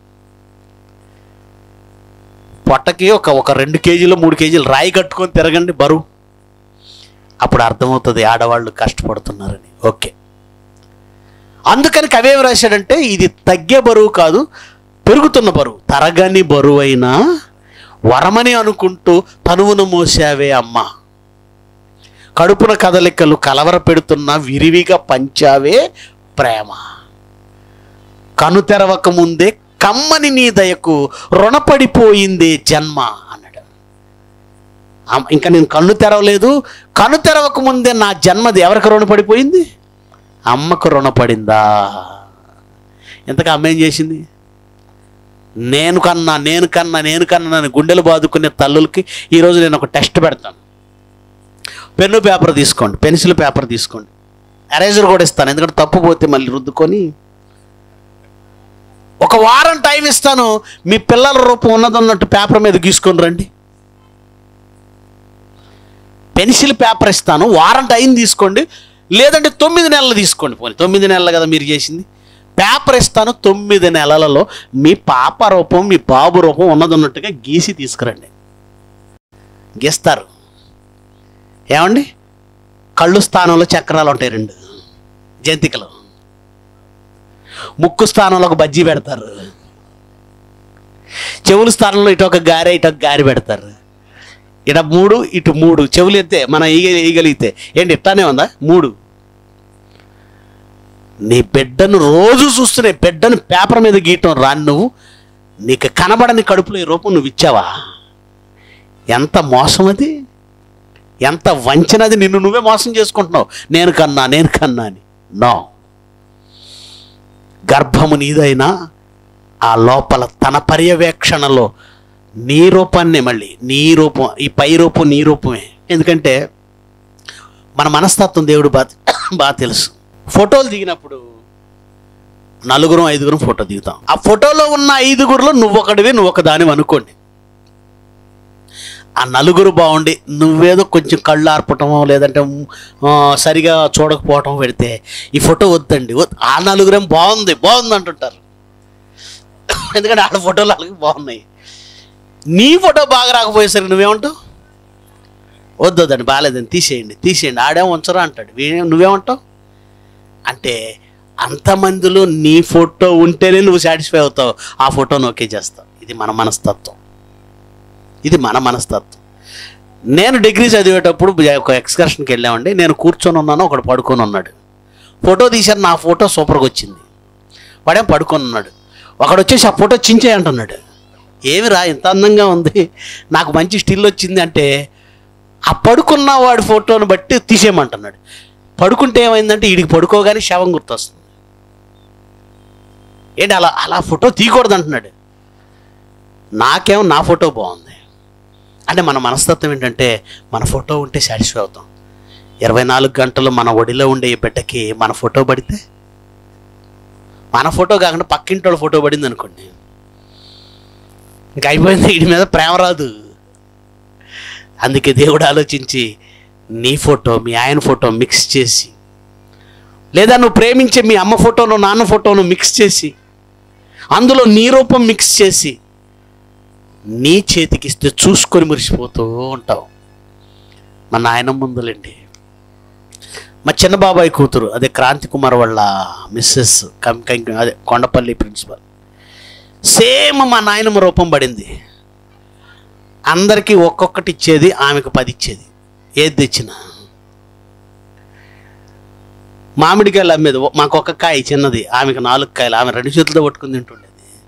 పొట్టకి ఒక ఒక రెండు కేజీలు మూడు కేజీలు రాయి కట్టుకొని తిరగండి బరువు అప్పుడు అర్థమవుతుంది ఆడవాళ్ళు కష్టపడుతున్నారని ఓకే అందుకని కవేం రాశాడంటే ఇది తగ్గే బరువు కాదు పెరుగుతున్న బరువు తరగని బరువైనా వరమని అనుకుంటూ తనువును మోసావే అమ్మ కడుపున కదలికలు కలవర పెడుతున్న విరివిగా పంచావే ప్రేమ కను తెరవక ముందే కమ్మని నీ దయకు రుణపడిపోయిందే జన్మ అన్నాడు అమ్మ, ఇంకా నేను కన్ను తెరవలేదు కన్ను తెరవక ముందే నా జన్మది ఎవరికి రుణపడిపోయింది అమ్మకు రుణపడిందా ఇంతకు అమ్మ ఏం చేసింది నేను కన్నా నేను కన్నా నేను కన్నా అని గుండెలు బాదుకునే తల్లులకి ఈరోజు నేను ఒక టెస్ట్ పెడతాను పెన్ను పేపర్ తీసుకోండి పెన్సిల్ పేపర్ తీసుకోండి ఎరేజర్ కూడా ఇస్తాను ఎందుకంటే తప్పు పోతే మళ్ళీ రుద్దుకొని ఒక వారం టైం ఇస్తాను మీ పిల్లల రూపం ఉన్నదన్నట్టు పేపర్ మీద గీసుకొని రండి పెన్సిల్ పేపర్ ఇస్తాను వారం టైం తీసుకోండి లేదంటే తొమ్మిది నెలలు తీసుకోండి పోనీ తొమ్మిది నెలలు కదా మీరు చేసింది పేపర్ ఇస్తాను తొమ్మిది నెలలలో మీ పాప రూపం మీ బాబు రూపం ఉన్నదన్నట్టుగా గీసి తీసుకురండి గీస్తారు ఏమండి కళ్ళు స్థానంలో చక్రాలు ఉంటాయి రెండు జంతికలు ముక్కు స్థానంలో ఒక బజ్జీ పెడతారు చెవుల స్థానంలో ఇటు ఒక గారె ఇటు ఒక గారి పెడతారు ఇట మూడు ఇటు మూడు చెవులు ఎత్తే మన ఈగ ఈగలిగితే ఏంటి ఇట్లానే ఉందా మూడు నీ బిడ్డను రోజు చూస్తూనే బిడ్డను పేపర్ మీద గీయటం రాని నువ్వు నీకు కనబడని కడుపులో ఈ రూపం నువ్వు ఇచ్చావా ఎంత మోసం అది ఎంత వంచనది నిన్ను నువ్వే మోసం చేసుకుంటున్నావు నేను కన్నా నేను కన్నా అని నో గర్భము నీదైనా ఆ లోపల తన పర్యవేక్షణలో నీ రూపాన్ని మళ్ళీ నీ రూపం ఈ పై రూపం నీ రూపమే ఎందుకంటే మన మనస్తత్వం దేవుడు బాగా బాగా తెలుసు ఫోటోలు దిగినప్పుడు నలుగురం ఐదుగురం ఫోటో దిగుతాం ఆ ఫోటోలో ఉన్న ఐదుగురులో నువ్వు ఒకడివి నువ్వు ఒక దానివి అనుకోండి ఆ నలుగురు బాగుండి నువ్వేదో కొంచెం కళ్ళు ఆర్పటమో లేదంటే ఆ, సరిగా చూడకపోవటం పెడితే ఈ ఫోటో వద్దండి వద్- ఆ నలుగురేం బాగుంది బాగుంది అంటుంటారు ఎందుకంటే ఆడ ఫోటోలు అలాగే బాగున్నాయి నీ ఫోటో బాగా రాకపోయేసరికి నువ్వేమంటావు వద్దు వద్దండి బాగాలేదండి తీసేయండి తీసేయండి ఆడేం ఉంచరా అంటాడు వీడే- నువ్వేమంటావు అంటే అంతమందిలో నీ ఫోటో ఉంటేనే నువ్వు సాటిస్ఫై అవుతావు ఆ ఫోటోను ఓకే చేస్తావు ఇది మన మనస్తత్వం ఇది మన మనస్తత్వం నేను డిగ్రీ చదివేటప్పుడు ఒక ఎక్స్కర్షన్కి వెళ్ళామండి నేను కూర్చొని ఉన్నాను ఒకడు పడుకొని ఉన్నాడు ఫోటో తీశారు నా ఫోటో సూపర్గా వచ్చింది వాడేం పడుకొని ఉన్నాడు ఒకడు వచ్చేసి ఆ ఫోటో చించే అంటున్నాడు ఏమి రా ఇంత అందంగా ఉంది నాకు మంచి స్టిల్ వచ్చింది అంటే ఆ పడుకున్న వాడి ఫోటోని బట్టి తీసేయమంటున్నాడు పడుకుంటే ఏమైందంటే వీడికి పడుకోగానే శవం గుర్తొస్తుంది ఏంటి అలా అలా ఫోటో తీయకూడదు అంటున్నాడు నాకేమో నా ఫోటో బాగుంది అంటే మన మనస్తత్వం ఏంటంటే మన ఫోటో ఉంటే సాటిస్ఫై అవుతాం ఇరవై నాలుగు గంటలు మన ఒడిలో ఉండే ఈ బిడ్డకి మన ఫోటో పడితే మన ఫోటో కాకుండా పక్కింటోళ్ళ ఫోటో పడింది అనుకోండి ఇంకా అయిపోయింది వీడి మీద ప్రేమ రాదు అందుకే దేవుడు ఆలోచించి నీ ఫోటో మీ ఆయన ఫోటో మిక్స్ చేసి లేదా నువ్వు ప్రేమించే మీ అమ్మ ఫోటోను నాన్న ఫోటోను మిక్స్ చేసి అందులో నీ రూపం మిక్స్ చేసి నీ చేతికి ఇస్తే చూసుకొని మురిసిపోతూ ఉంటావు మా నాయన ముందులేండి మా చిన్న బాబాయ్ కూతురు అదే క్రాంతి కుమార్ వాళ్ళ మిస్సెస్ కం కం- అదే కొండపల్లి ప్రిన్సిపల్ సేమ్ మా నాయనమ్మ రూపం పడింది అందరికీ ఒక్కొక్కటి ఇచ్చేది ఆమెకు పది ఇచ్చేది ఏది తెచ్చినా మామిడికాయలు అమ్మేది ఓ- మాకు ఒక కాయ చిన్నది ఆమెకు నాలుగు కాయలు ఆమె రెండు చేతులతో పట్టుకుని తింటుండేది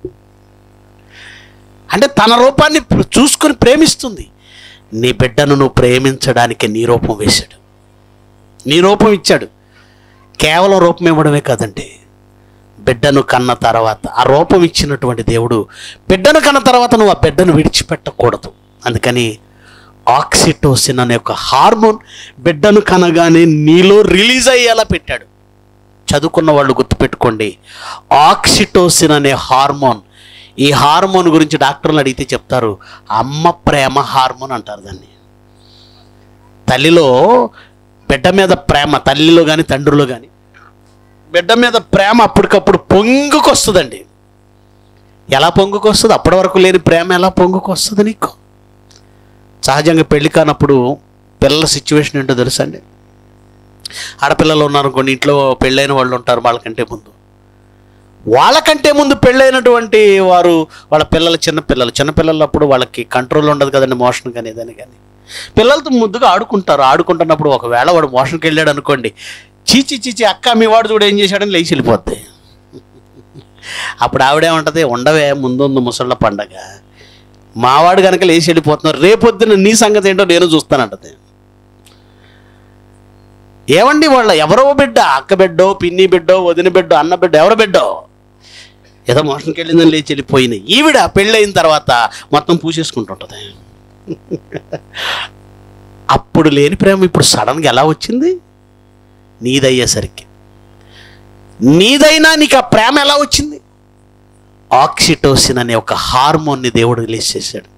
అంటే తన రూపాన్ని ప్ర- చూసుకొని ప్రేమిస్తుంది నీ బిడ్డను నువ్వు ప్రేమించడానికి నీ రూపం వేశాడు నీ రూపం ఇచ్చాడు కేవలం రూపం ఇవ్వడమే కాదండి బిడ్డను కన్న తర్వాత ఆ రూపం ఇచ్చినటువంటి దేవుడు బిడ్డను కన్న తర్వాత నువ్వు ఆ బిడ్డను విడిచిపెట్టకూడదు అందుకని ఆక్సిటోసిన్ అనే ఒక హార్మోన్ బిడ్డను కనగానే నీలో రిలీజ్ అయ్యేలా పెట్టాడు చదువుకున్న వాళ్ళు గుర్తుపెట్టుకోండి ఆక్సిటోసిన్ అనే హార్మోన్ ఈ హార్మోన్ గురించి డాక్టర్లు అడిగితే చెప్తారు అమ్మ ప్రేమ హార్మోన్ అంటారు దాన్ని తల్లిలో బిడ్డ మీద ప్రేమ తల్లిలో కానీ తండ్రిలో కానీ బిడ్డ మీద ప్రేమ అప్పటికప్పుడు పొంగుకొస్తుందండి ఎలా పొంగుకొస్తుంది అప్పటి వరకు లేని ప్రేమ ఎలా పొంగుకొస్తుంది నీకు సహజంగా పెళ్లి కానప్పుడు పిల్లల సిచ్యువేషన్ ఏంటో తెలుసా అండి ఆడపిల్లలు ఉన్నారు కొన్ని ఇంట్లో పెళ్ళైన వాళ్ళు ఉంటారు వాళ్ళకంటే ముందు వాళ్ళకంటే ముందు పెళ్ళైనటువంటి వారు వాళ్ళ పిల్లలు చిన్న పిల్లలు చిన్న పిల్లలు అప్పుడు వాళ్ళకి కంట్రోల్ ఉండదు కదండి మోషన్ కానీ ఏదని కానీ పిల్లలతో ముద్దుగా ఆడుకుంటారు ఆడుకుంటున్నప్పుడు ఒకవేళ వాడు మోషన్కి వెళ్ళాడు అనుకోండి చీచి చీచి అక్క మీ వాడు చూడు ఏం చేశాడని లేచి వెళ్ళిపోద్ది అప్పుడు ఆవిడేమంటది ఉండవే ముందుంది ముసళ్ళ పండగ మావాడు కనుక లేచి వెళ్ళిపోతున్నారు రేపొద్దున నీ సంగతి ఏంటో నేను చూస్తానంటది ఏమండి వాళ్ళ ఎవరో బిడ్డ అక్క బిడ్డో పిన్ని బిడ్డో వదిన బిడ్డో అన్న బిడ్డ ఎవరో బిడ్డో ఏదో మోషన్కి వెళ్ళిందని లేచి వెళ్ళిపోయింది ఈవిడ పెళ్ళయిన తర్వాత మొత్తం పూసేసుకుంటుంటుంది అప్పుడు లేని ప్రేమ ఇప్పుడు సడన్గా ఎలా వచ్చింది నీదయ్యేసరికి నీదైనా నీకు ఆ ప్రేమ ఎలా వచ్చింది ఆక్సిటోసిన్ అనే ఒక హార్మోన్ని దేవుడు రిలీజ్ చేశాడు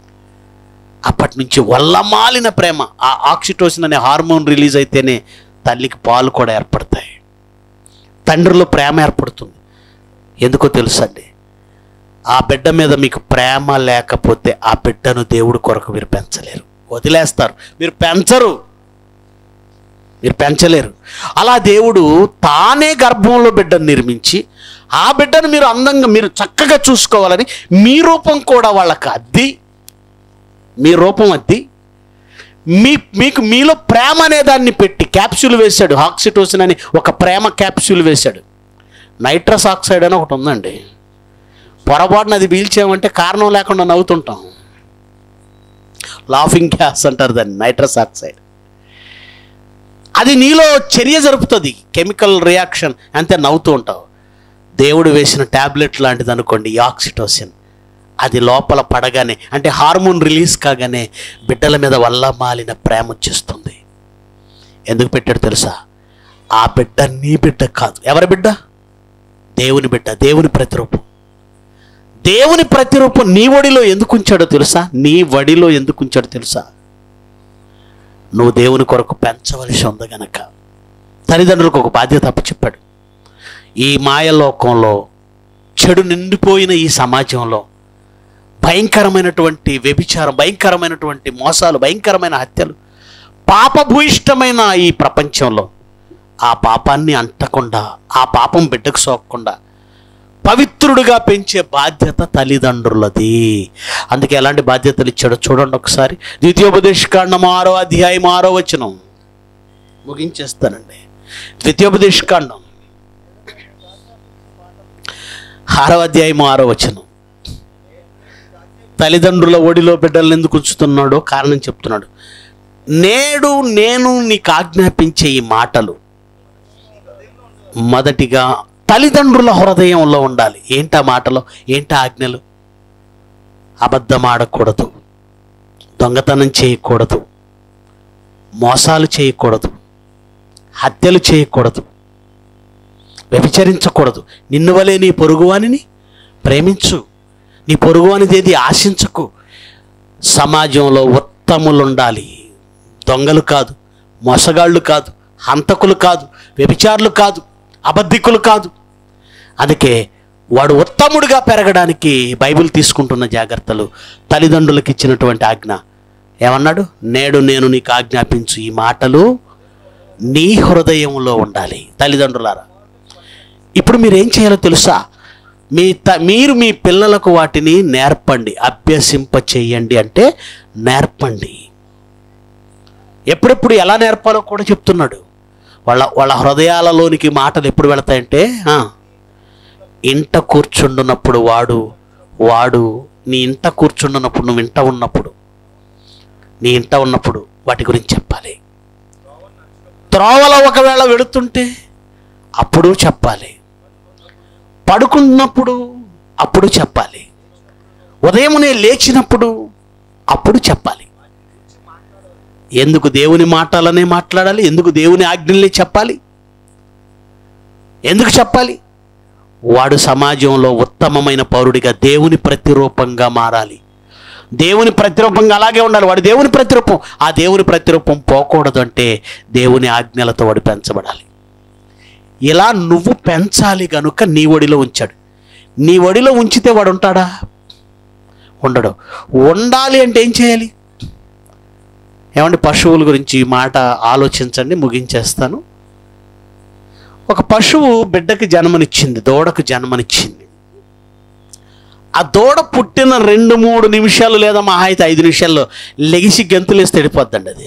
అప్పటి నుంచి వల్లమాలిన ప్రేమ ఆ ఆక్సిటోసిన్ అనే హార్మోన్ రిలీజ్ అయితేనే తల్లికి పాలు కూడా ఏర్పడతాయి తండ్రిలో ప్రేమ ఏర్పడుతుంది ఎందుకో తెలుసండి ఆ బిడ్డ మీద మీకు ప్రేమ లేకపోతే ఆ బిడ్డను దేవుడు కొరకు మీరు పెంచలేరు వదిలేస్తారు మీరు పెంచరు మీరు పెంచలేరు అలా దేవుడు తానే గర్భంలో బిడ్డను నిర్మించి ఆ బిడ్డను మీరు అందంగా మీరు చక్కగా చూసుకోవాలని మీ రూపం కూడా వాళ్ళకి అద్ది మీ రూపం అద్ది మీ మీకు మీలో ప్రేమ అనే దాన్ని పెట్టి క్యాప్సూల్ వేశాడు ఆక్సిటోసిన్ అని ఒక ప్రేమ క్యాప్సూల్ వేశాడు నైట్రస్ ఆక్సైడ్ అని ఒకటి ఉందండి పొరపాటున అది పీల్చామంటే కారణం లేకుండా నవ్వుతుంటాం లాఫింగ్ గ్యాస్ అంటారు దాన్ని నైట్రస్ ఆక్సైడ్ అది నీలో చర్య జరుపుతుంది కెమికల్ రియాక్షన్ అంతే నవ్వుతూ ఉంటావు దేవుడు వేసిన ట్యాబ్లెట్ లాంటిది అనుకోండి ఈ ఆక్సిటోసిన్ అది లోపల పడగానే అంటే హార్మోన్ రిలీజ్ కాగానే బిడ్డల మీద వల్ల మాలిన ప్రేమ వచ్చేస్తుంది ఎందుకు పెట్టాడు తెలుసా ఆ బిడ్డ నీ బిడ్డ కాదు ఎవరి బిడ్డ దేవుని బిడ్డ దేవుని ప్రతిరూపం దేవుని ప్రతిరూపం నీ వడిలో ఎందుకు ఉంచాడో తెలుసా నీ వడిలో ఎందుకు ఉంచాడో తెలుసా నువ్వు దేవుని కొరకు పెంచవలసి ఉంది గనక తల్లిదండ్రులకు ఒక బాధ్యత చెప్పాడు ఈ మాయలోకంలో చెడు నిండిపోయిన ఈ సమాజంలో భయంకరమైనటువంటి వ్యభిచారం భయంకరమైనటువంటి మోసాలు భయంకరమైన హత్యలు పాపభూయిష్టమైన ఈ ప్రపంచంలో ఆ పాపాన్ని అంటకుండా ఆ పాపం బిడ్డకు సోకకుండా పవిత్రుడిగా పెంచే బాధ్యత తల్లిదండ్రులది అందుకే ఎలాంటి బాధ్యతలు ఇచ్చాడో చూడండి ఒకసారి ద్వితీయోపదేశకాండం ఆరో అధ్యాయం ఆరో వచనం ముగించేస్తానండి ద్వితీయోపదేశకాండం ఆరో అధ్యాయం ఆరో వచనం తల్లిదండ్రుల ఒడిలో బిడ్డలను ఎందుకు ఉంచుతున్నాడో కారణం చెప్తున్నాడు నేడు నేను నీకు ఆజ్ఞాపించే ఈ మాటలు మొదటిగా తల్లిదండ్రుల హృదయంలో ఉండాలి ఏంటా మాటలు ఏంటా ఆజ్ఞలు అబద్ధం ఆడకూడదు దొంగతనం చేయకూడదు మోసాలు చేయకూడదు హత్యలు చేయకూడదు వ్యభిచరించకూడదు నిన్ను వలే నీ పొరుగువానిని ప్రేమించు నీ పొరుగువానిది ఏది ఆశించకు సమాజంలో ఉత్తములుండాలి దొంగలు కాదు మోసగాళ్ళు కాదు హంతకులు కాదు వ్యభిచారులు కాదు అబద్ధికులు కాదు అందుకే వాడు ఉత్తముడిగా పెరగడానికి బైబిల్ తీసుకుంటున్న జాగ్రత్తలు తల్లిదండ్రులకు ఇచ్చినటువంటి ఆజ్ఞ ఏమన్నాడు నేడు నేను నీకు ఆజ్ఞాపించు ఈ మాటలు నీ హృదయంలో ఉండాలి తల్లిదండ్రులారా ఇప్పుడు మీరు ఏం చేయాలో తెలుసా మీ త మీరు మీ పిల్లలకు వాటిని నేర్పండి అభ్యసింప చేయండి అంటే నేర్పండి ఎప్పుడెప్పుడు ఎలా నేర్పాలో కూడా చెప్తున్నాడు వాళ్ళ వాళ్ళ హృదయాలలోనికి మాటలు ఎప్పుడు వెళతాయంటే ఆ, ఇంట కూర్చుండున్నప్పుడు వాడు వాడు నీ ఇంట కూర్చుండున్నప్పుడు నువ్వు ఇంట ఉన్నప్పుడు నీ ఇంట ఉన్నప్పుడు వాటి గురించి చెప్పాలి త్రోవలో ఒకవేళ వెళుతుంటే అప్పుడు చెప్పాలి పడుకున్నప్పుడు అప్పుడు చెప్పాలి ఉదయమునే లేచినప్పుడు అప్పుడు చెప్పాలి ఎందుకు దేవుని మాటలనే మాట్లాడాలి ఎందుకు దేవుని ఆజ్ఞల్ని చెప్పాలి ఎందుకు చెప్పాలి వాడు సమాజంలో ఉత్తమమైన పౌరుడిగా దేవుని ప్రతిరూపంగా మారాలి దేవుని ప్రతిరూపంగా అలాగే ఉండాలి వాడు దేవుని ప్రతిరూపం ఆ దేవుని ప్రతిరూపం పోకూడదు అంటే దేవుని ఆజ్ఞలతో వాడు పెంచబడాలి ఇలా నువ్వు పెంచాలి కనుక నీ ఒడిలో ఉంచాడు నీ ఒడిలో ఉంచితే వాడు ఉంటాడా ఉండడు ఉండాలి అంటే ఏం చేయాలి ఏమంటే పశువుల గురించి ఈ మాట ఆలోచించండి ముగించేస్తాను ఒక పశువు బిడ్డకి జన్మనిచ్చింది దూడకు జన్మనిచ్చింది ఆ దూడ పుట్టిన రెండు మూడు నిమిషాలు లేదా మహా అయితే ఐదు నిమిషాల్లో లెగిసి గెంతులేసి తెడిపోద్దండి అది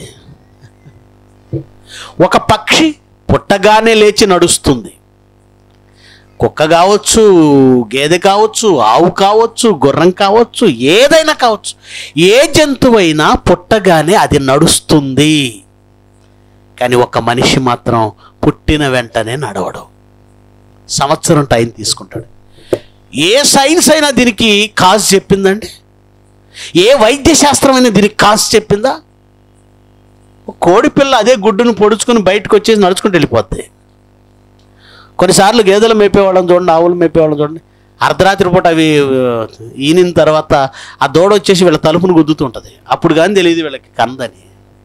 ఒక పక్షి పుట్టగానే లేచి నడుస్తుంది కుక్క కావచ్చు గేదె కావచ్చు ఆవు కావచ్చు గుర్రం కావచ్చు ఏదైనా కావచ్చు ఏ జంతువైనా పుట్టగానే అది నడుస్తుంది కానీ ఒక మనిషి మాత్రం పుట్టిన వెంటనే నడవడు సంవత్సరం టైం తీసుకుంటాడు ఏ సైన్స్ అయినా దీనికి కాజ్ చెప్పిందండి ఏ వైద్య శాస్త్రమైనా దీనికి కాజ్ చెప్పిందా కోడి పిల్ల అదే గుడ్డును పొడుచుకుని బయటకు వచ్చేసి నడుచుకుంటూ వెళ్ళిపోద్ది కొన్నిసార్లు గేదెలు మేపేవాళ్ళని చూడండి ఆవులు మేపేవాళ్ళని చూడండి అర్ధరాత్రి పూట అవి ఆ, ఈనిన తర్వాత ఆ దూడ వచ్చేసి వీళ్ళ తలుపును గుద్దుతుంటుంది అప్పుడు కానీ తెలియదు వీళ్ళకి కందని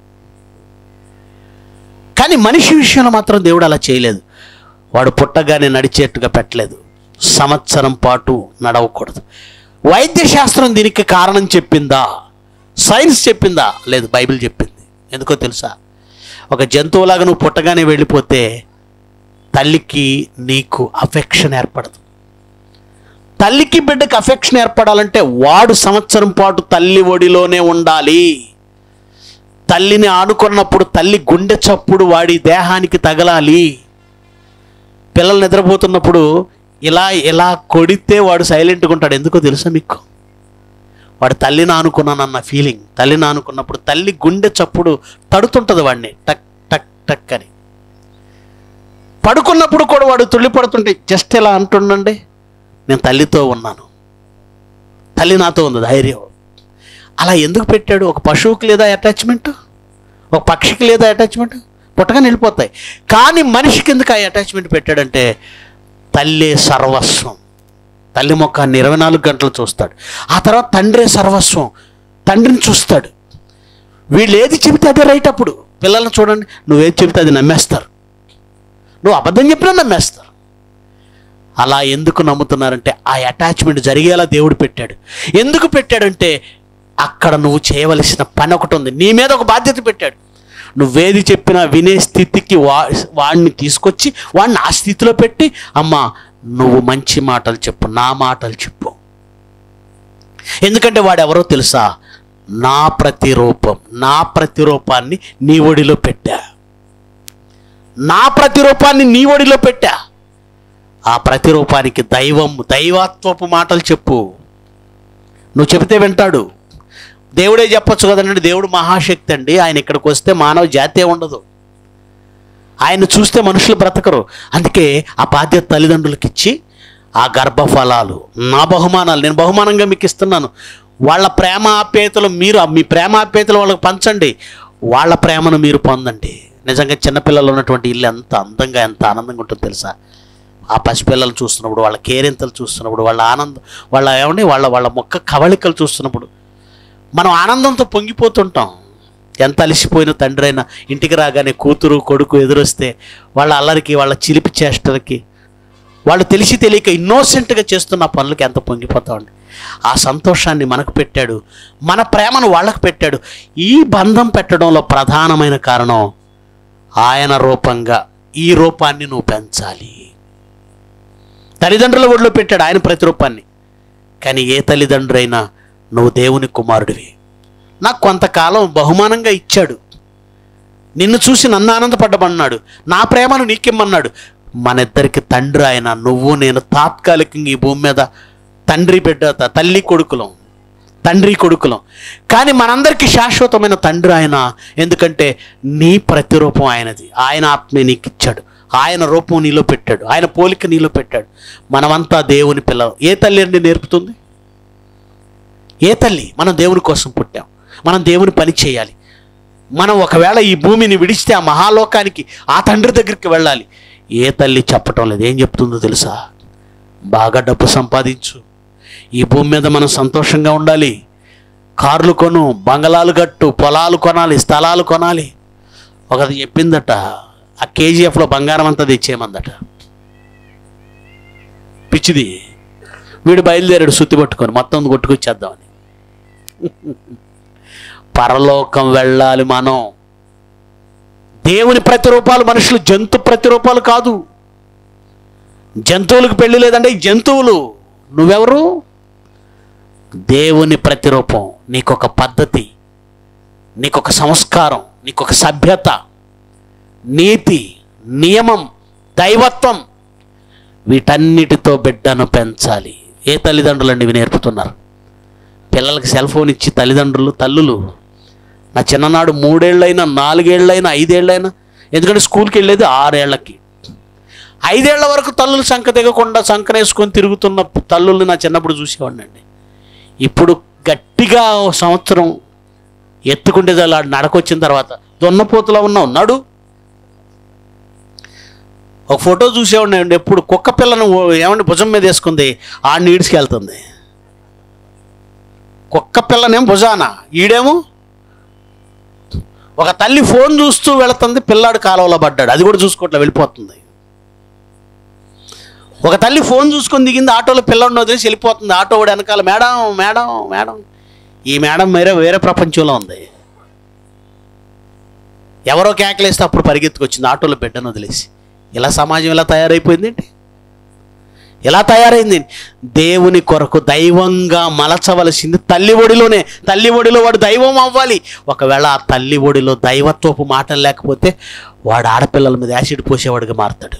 కానీ మనిషి విషయంలో మాత్రం దేవుడు అలా చేయలేదు వాడు పుట్టగానే నడిచేట్టుగా పెట్టలేదు సంవత్సరం పాటు నడవకూడదు వైద్య శాస్త్రం దీనికి కారణం చెప్పిందా సైన్స్ చెప్పిందా లేదు బైబిల్ చెప్పింది ఎందుకో తెలుసా ఒక జంతువులాగా నువ్వు పుట్టగానే వెళ్ళిపోతే తల్లికి నీకు అఫెక్షన్ ఏర్పడదు తల్లికి బిడ్డకి అఫెక్షన్ ఏర్పడాలంటే వాడు సంవత్సరం పాటు తల్లి ఒడిలోనే ఉండాలి తల్లిని ఆడుకున్నప్పుడు తల్లి గుండె చప్పుడు వాడి దేహానికి తగలాలి పిల్లలు నిద్రపోతున్నప్పుడు ఇలా ఇలా కొడితే వాడు సైలెంట్గా ఉంటాడు ఎందుకో తెలుసా మీకు వాడు తల్లిని ఆనుకున్నానన్న ఫీలింగ్ తల్లిని ఆనుకున్నప్పుడు తల్లి గుండె చప్పుడు తడుతుంటుంది వాడిని టక్ టక్ టక్ అని పడుకున్నప్పుడు కూడా వాడు తుళ్ళి పడుతుంటే జస్ట్ ఇలా అంటుండండి నేను తల్లితో ఉన్నాను తల్లి నాతో ఉంది ధైర్యం అలా ఎందుకు పెట్టాడు ఒక పశువుకి లేదా అటాచ్మెంట్ ఒక పక్షికి లేదా అటాచ్మెంట్ పుట్టగానే వెళ్ళిపోతాయి కానీ మనిషికి ఎందుకు ఆ అటాచ్మెంట్ పెట్టాడంటే తల్లే సర్వస్వం తల్లి ముఖాన్ని ఇరవై నాలుగు గంటలు చూస్తాడు ఆ తర్వాత తండ్రే సర్వస్వం తండ్రిని చూస్తాడు వీళ్ళు ఏది చెబితే అదే రైట్ అప్పుడు పిల్లల్ని చూడండి నువ్వేది చెబితే అది నమ్మేస్తారు నువ్వు అబద్ధం చెప్పినా నమ్మేస్తారు అలా ఎందుకు నమ్ముతున్నారంటే ఆ అటాచ్మెంట్ జరిగేలా దేవుడు పెట్టాడు ఎందుకు పెట్టాడంటే అక్కడ నువ్వు చేయవలసిన పని ఒకటి ఉంది నీ మీద ఒక బాధ్యత పెట్టాడు నువ్వేది చెప్పినా వినే స్థితికి వా వాడిని తీసుకొచ్చి వాడిని ఆ స్థితిలో పెట్టి అమ్మా నువ్వు మంచి మాటలు చెప్పు నా మాటలు చెప్పు ఎందుకంటే వాడు ఎవరో తెలుసా నా ప్రతిరూపం నా ప్రతిరూపాన్ని నీ ఒడిలో పెట్టా నా ప్రతిరూపాన్ని నీ ఒడిలో పెట్టా ఆ ప్రతిరూపానికి దైవం దైవాత్వపు మాటలు చెప్పు నువ్వు చెబితే వింటాడు దేవుడే చెప్పొచ్చు కదండి దేవుడు మహాశక్తి అండి ఆయన ఇక్కడికి వస్తే మానవ జాతే ఉండదు ఆయన చూస్తే మనుషులు బ్రతకరు అందుకే ఆ బాధ్యత తల్లిదండ్రులకు ఇచ్చి ఆ గర్భఫలాలు నా బహుమానాలు నేను బహుమానంగా మీకు ఇస్తున్నాను వాళ్ళ ప్రేమ ఆప్యాయతలు మీరు మీ ప్రేమ ఆప్యాయతలు వాళ్ళకి పంచండి వాళ్ళ ప్రేమను మీరు పొందండి నిజంగా చిన్నపిల్లలు ఉన్నటువంటి ఇల్లు ఎంత అందంగా ఎంత ఆనందంగా ఉంటుందో తెలుసా ఆ పసిపిల్లలు చూస్తున్నప్పుడు వాళ్ళ కేరింతలు చూస్తున్నప్పుడు వాళ్ళ ఆనందం వాళ్ళ ఏమండి వాళ్ళ వాళ్ళ మొక్క కవళికలు చూస్తున్నప్పుడు మనం ఆనందంతో పొంగిపోతుంటాం ఎంత అలిసిపోయిన తండ్రి అయినా ఇంటికి రాగానే కూతురు కొడుకు ఎదురొస్తే వాళ్ళ అల్లరికి వాళ్ళ చిలిపి చేష్టలకి వాళ్ళు తెలిసి తెలియక ఇన్నోసెంట్గా చేస్తున్న పనులకి ఎంత పొంగిపోతామండి ఆ సంతోషాన్ని మనకు పెట్టాడు మన ప్రేమను వాళ్ళకు పెట్టాడు ఈ బంధం పెట్టడంలో ప్రధానమైన కారణం ఆయన రూపంగా ఈ రూపాన్ని నువ్వు పెంచాలి తల్లిదండ్రుల ఒడిలో పెట్టాడు ఆయన ప్రతిరూపాన్ని కానీ ఏ తల్లిదండ్రులైనా నువ్వు దేవుని కుమారుడివి నాకు కొంతకాలం బహుమానంగా ఇచ్చాడు నిన్ను చూసి నన్ను ఆనందపడ్డమన్నాడు నా ప్రేమను నీకిమ్మన్నాడు మన ఇద్దరికి తండ్రి ఆయన నువ్వు నేను తాత్కాలికంగా ఈ భూమి మీద తండ్రి బిడ్డ త- తల్లి కొడుకులం తండ్రి కొడుకులం కానీ మనందరికీ శాశ్వతమైన తండ్రి ఆయన ఎందుకంటే నీ ప్రతిరూపం ఆయనది ఆయన ఆత్మే నీకు ఇచ్చాడు ఆయన రూపం నీలో పెట్టాడు ఆయన పోలిక నీలో పెట్టాడు మనమంతా దేవుని పిల్లలు ఏ తల్లి అండి నేర్పుతుంది ఏ తల్లి మనం దేవుని కోసం పుట్టాం మనం దేవుని పని చేయాలి మనం ఒకవేళ ఈ భూమిని విడిస్తే ఆ మహాలోకానికి ఆ తండ్రి దగ్గరికి వెళ్ళాలి ఏ తల్లి చెప్పటం లేదు ఏం చెప్తుందో తెలుసా బాగా డబ్బు సంపాదించు ఈ భూమి మీద మనం సంతోషంగా ఉండాలి కార్లు కొను బంగళాలు కట్టు పొలాలు కొనాలి స్థలాలు కొనాలి ఒకటి చెప్పిందట ఆ కేజీఎఫ్లో బంగారం అంతా తెచ్చేయమందట పిచ్చిది వీడు బయలుదేరాడు సుత్తి పట్టుకొని మొత్తం కొట్టుకొచ్చేద్దామని పరలోకం వెళ్ళాలి మనం దేవుని ప్రతిరూపాలు మనుషులు జంతు ప్రతిరూపాలు కాదు జంతువులకు పెళ్లి లేదంటే ఈ జంతువులు నువ్వెవరు దేవుని ప్రతిరూపం నీకొక పద్ధతి నీకొక సంస్కారం నీకొక సభ్యత నీతి నియమం దైవత్వం వీటన్నిటితో బిడ్డను పెంచాలి ఏ తల్లిదండ్రులండి ఇవి నేర్పుతున్నారు పిల్లలకి సెల్ ఫోన్ ఇచ్చి తల్లిదండ్రులు తల్లులు నా చిన్ననాడు మూడేళ్ళైనా నాలుగేళ్ళైనా ఐదేళ్ళైనా ఎందుకంటే స్కూల్కి వెళ్ళేది ఆరేళ్లకి ఐదేళ్ల వరకు తల్లులు సంక దిగకుండా సంకనేసుకొని తిరుగుతున్న తల్లుల్ని నా చిన్నప్పుడు చూసేవాడిని అండి ఇప్పుడు గట్టిగా ఓ సంవత్సరం ఎత్తుకుంటే అలా నడకొచ్చిన తర్వాత దున్నపోతులా ఉన్నావు నడు ఒక ఫోటో చూసేవాడిని అండి ఎప్పుడు కుక్క పిల్లను ఓ- ఏమండి భుజం మీద వేసుకుంది ఆ నీడ్స్కి వెళ్తుంది కుక్క పిల్లనేం భుజాన ఈడేమో ఒక తల్లి ఫోన్ చూస్తూ వెళుతుంది పిల్లాడు కాలువలో పడ్డాడు అది కూడా చూసుకోవట్లే వెళ్ళిపోతుంది ఒక తల్లి ఫోన్ చూసుకొని దిగింది ఆటోలో పిల్లాడిని వదిలేసి వెళ్ళిపోతుంది ఆటో వాడు వెనకాల మేడం మేడం మేడం ఈ మేడం వేరే వేరే ప్రపంచంలో ఉంది ఎవరో కేకలేస్తే అప్పుడు పరిగెత్తుకొచ్చింది ఆటోలో బిడ్డను వదిలేసి ఇలా సమాజం ఇలా తయారైపోయిందేంటి ఎలా తయారైంది దేవుని కొరకు దైవంగా మలచవలసింది తల్లి ఒడిలోనే తల్లి ఒడిలో వాడు దైవం అవ్వాలి ఒకవేళ ఆ తల్లి ఒడిలో దైవత్వపు మాటలు లేకపోతే వాడు ఆడపిల్లల మీద యాసిడ్ పోసేవాడిగా మారుతాడు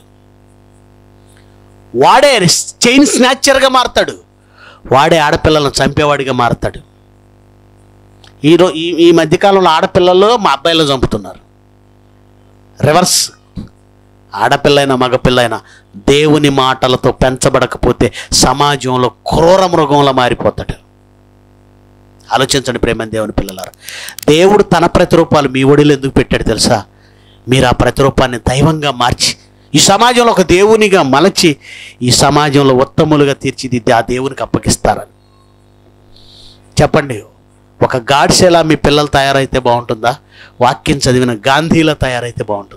వాడే చైన్ స్నాచర్గా మారుతాడు వాడే ఆడపిల్లలను చంపేవాడిగా మారుతాడు ఈ రో ఈ ఈ మధ్యకాలంలో ఆడపిల్లలు మా అబ్బాయిలు చంపుతున్నారు రివర్స్ ఆడపిల్లైనా మగపిల్లైనా దేవుని మాటలతో పెంచబడకపోతే సమాజంలో క్రూర మృగంలా మారిపోతాడు ఆలోచించండి ప్రేమ దేవుని పిల్లలారా దేవుడు తన ప్రతిరూపాలు మీ ఒడిలో ఎందుకు పెట్టాడు తెలుసా మీరు ఆ ప్రతిరూపాన్ని దైవంగా మార్చి ఈ సమాజంలో ఒక దేవునిగా మలచి ఈ సమాజంలో ఉత్తములుగా తీర్చిదిద్ది ఆ దేవునికి అప్పగిస్తారని చెప్పండి ఒక గాడ్సేలా మీ పిల్లలు తయారైతే బాగుంటుందా వాక్యం చదివిన గాంధీలా తయారైతే బాగుంటుందా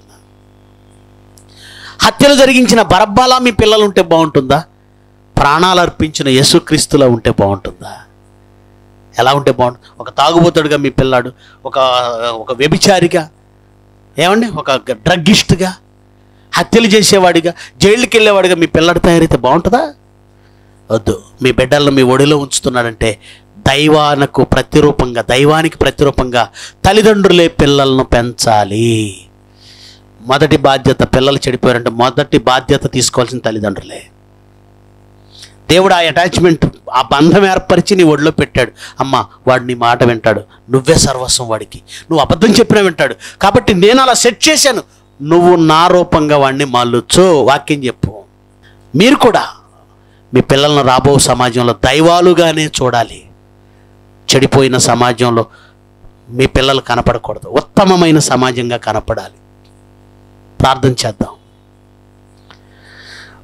హత్యలు జరిగించిన బరబ్బాలా మీ పిల్లలు ఉంటే బాగుంటుందా ప్రాణాలు అర్పించిన యేసుక్రీస్తులా ఉంటే బాగుంటుందా ఎలా ఉంటే బాగుంటుంది ఒక తాగుబోతుడుగా మీ పిల్లాడు ఒక ఒక వ్యభిచారిగా ఏమండి ఒక డ్రగ్గిస్ట్గా హత్యలు చేసేవాడిగా జైలుకి వెళ్ళేవాడిగా మీ పిల్లాడు తయారైతే బాగుంటుందా వద్దు మీ బిడ్డలను మీ ఒడిలో ఉంచుతున్నాడంటే దైవానికి ప్రతిరూపంగా దైవానికి ప్రతిరూపంగా తల్లిదండ్రులే పిల్లలను పెంచాలి మొదటి బాధ్యత పిల్లలు చెడిపోయారంటే మొదటి బాధ్యత తీసుకోవాల్సిన తల్లిదండ్రులే దేవుడు ఆ అటాచ్మెంట్ ఆ బంధం ఏర్పరిచి నీ ఒడిలో పెట్టాడు అమ్మ వాడు నీ మాట వింటాడు నువ్వే సర్వస్వం వాడికి నువ్వు అబద్ధం చెప్పినా వింటాడు కాబట్టి నేను అలా సెట్ చేశాను నువ్వు నా రూపంగా వాడిని మళ్ళొచ్చు వాక్యం చెప్పు మీరు కూడా మీ పిల్లలను రాబో సమాజంలో దైవాలుగానే చూడాలి చెడిపోయిన సమాజంలో మీ పిల్లలు కనపడకూడదు ఉత్తమమైన సమాజంగా కనపడాలి ప్రార్థన చేద్దాం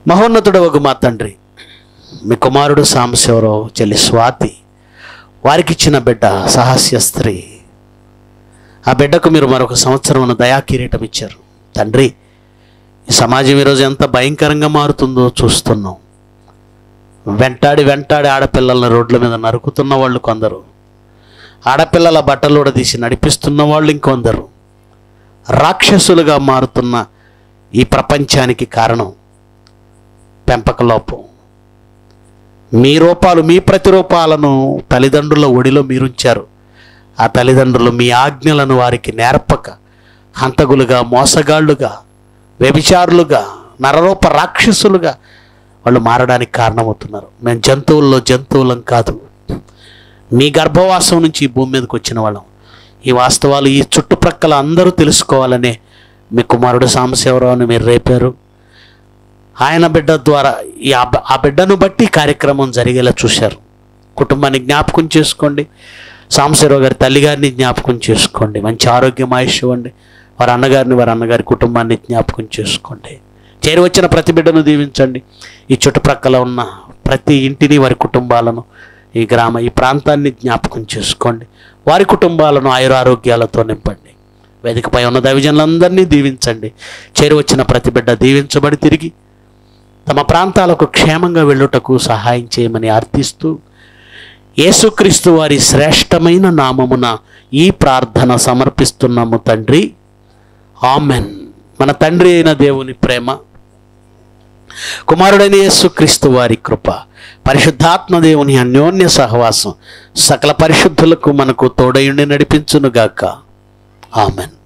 మహోన్నతుడు ఒక మా తండ్రి మీ కుమారుడు సాంబశివరావు చెల్లి స్వాతి వారికి ఇచ్చిన బిడ్డ సహాస్య స్త్రీ ఆ బిడ్డకు మీరు మరొక సంవత్సరం దయా కిరీటం ఇచ్చారు తండ్రి ఈ సమాజం ఈరోజు ఎంత భయంకరంగా మారుతుందో చూస్తున్నాం వెంటాడి వెంటాడి ఆడపిల్లల్ని రోడ్ల మీద నరుకుతున్న వాళ్ళు కొందరు ఆడపిల్లల బట్టలు తీసి నడిపిస్తున్న వాళ్ళు ఇంకొందరు రాక్షసులుగా మారుతున్న ఈ ప్రపంచానికి కారణం పెంపక లోపం మీ రూపాలు మీ ప్రతిరూపాలను తల్లిదండ్రుల ఒడిలో మీరుంచారు ఆ తల్లిదండ్రులు మీ ఆజ్ఞలను వారికి నేర్పక హంతకులుగా మోసగాళ్ళుగా వ్యభిచారులుగా నరరూప రాక్షసులుగా వాళ్ళు మారడానికి కారణమవుతున్నారు మేము జంతువుల్లో జంతువులం కాదు మీ గర్భవాసం నుంచి ఈ భూమి మీదకి వచ్చిన వాళ్ళం ఈ వాస్తవాలు ఈ చుట్టుప్రక్కల అందరూ తెలుసుకోవాలనే మీ కుమారుడు సాంబశివరావుని మీరు రేపారు ఆయన బిడ్డ ద్వారా ఈ ఆ బ- ఆ బిడ్డను బట్టి ఈ కార్యక్రమం జరిగేలా చూశారు కుటుంబాన్ని జ్ఞాపకం చేసుకోండి సాంబశివరావు గారి తల్లిగారిని జ్ఞాపకం చేసుకోండి మంచి ఆరోగ్యం ఆయుష్ ఇవ్వండి వారి అన్నగారిని వారి అన్నగారి కుటుంబాన్ని జ్ఞాపకం చేసుకోండి చేరి వచ్చిన ప్రతి బిడ్డను దీవించండి ఈ చుట్టుప్రక్కల ఉన్న ప్రతి ఇంటిని వారి కుటుంబాలను ఈ గ్రామ ఈ ప్రాంతాన్ని జ్ఞాపకం చేసుకోండి వారి కుటుంబాలను ఆయురారోగ్యాలతో నింపండి వేదికపై ఉన్న దైవజనులందరినీ దీవించండి చేరి వచ్చిన ప్రతి బిడ్డ దీవించబడి తిరిగి తమ ప్రాంతాలకు క్షేమంగా వెళ్ళుటకు సహాయం చేయమని అర్థిస్తూ యేసుక్రీస్తు వారి శ్రేష్టమైన నామమున ఈ ప్రార్థన సమర్పిస్తున్నాము తండ్రి ఆమెన్ మన తండ్రి అయిన దేవుని ప్రేమ కుమారుడైన యేసుక్రీస్తు వారి కృప పరిశుద్ధాత్మ దేవుని అన్యోన్య సహవాసం సకల పరిశుద్ధులకు మనకు తోడయుండి నడిపించునుగాక ఆమెన్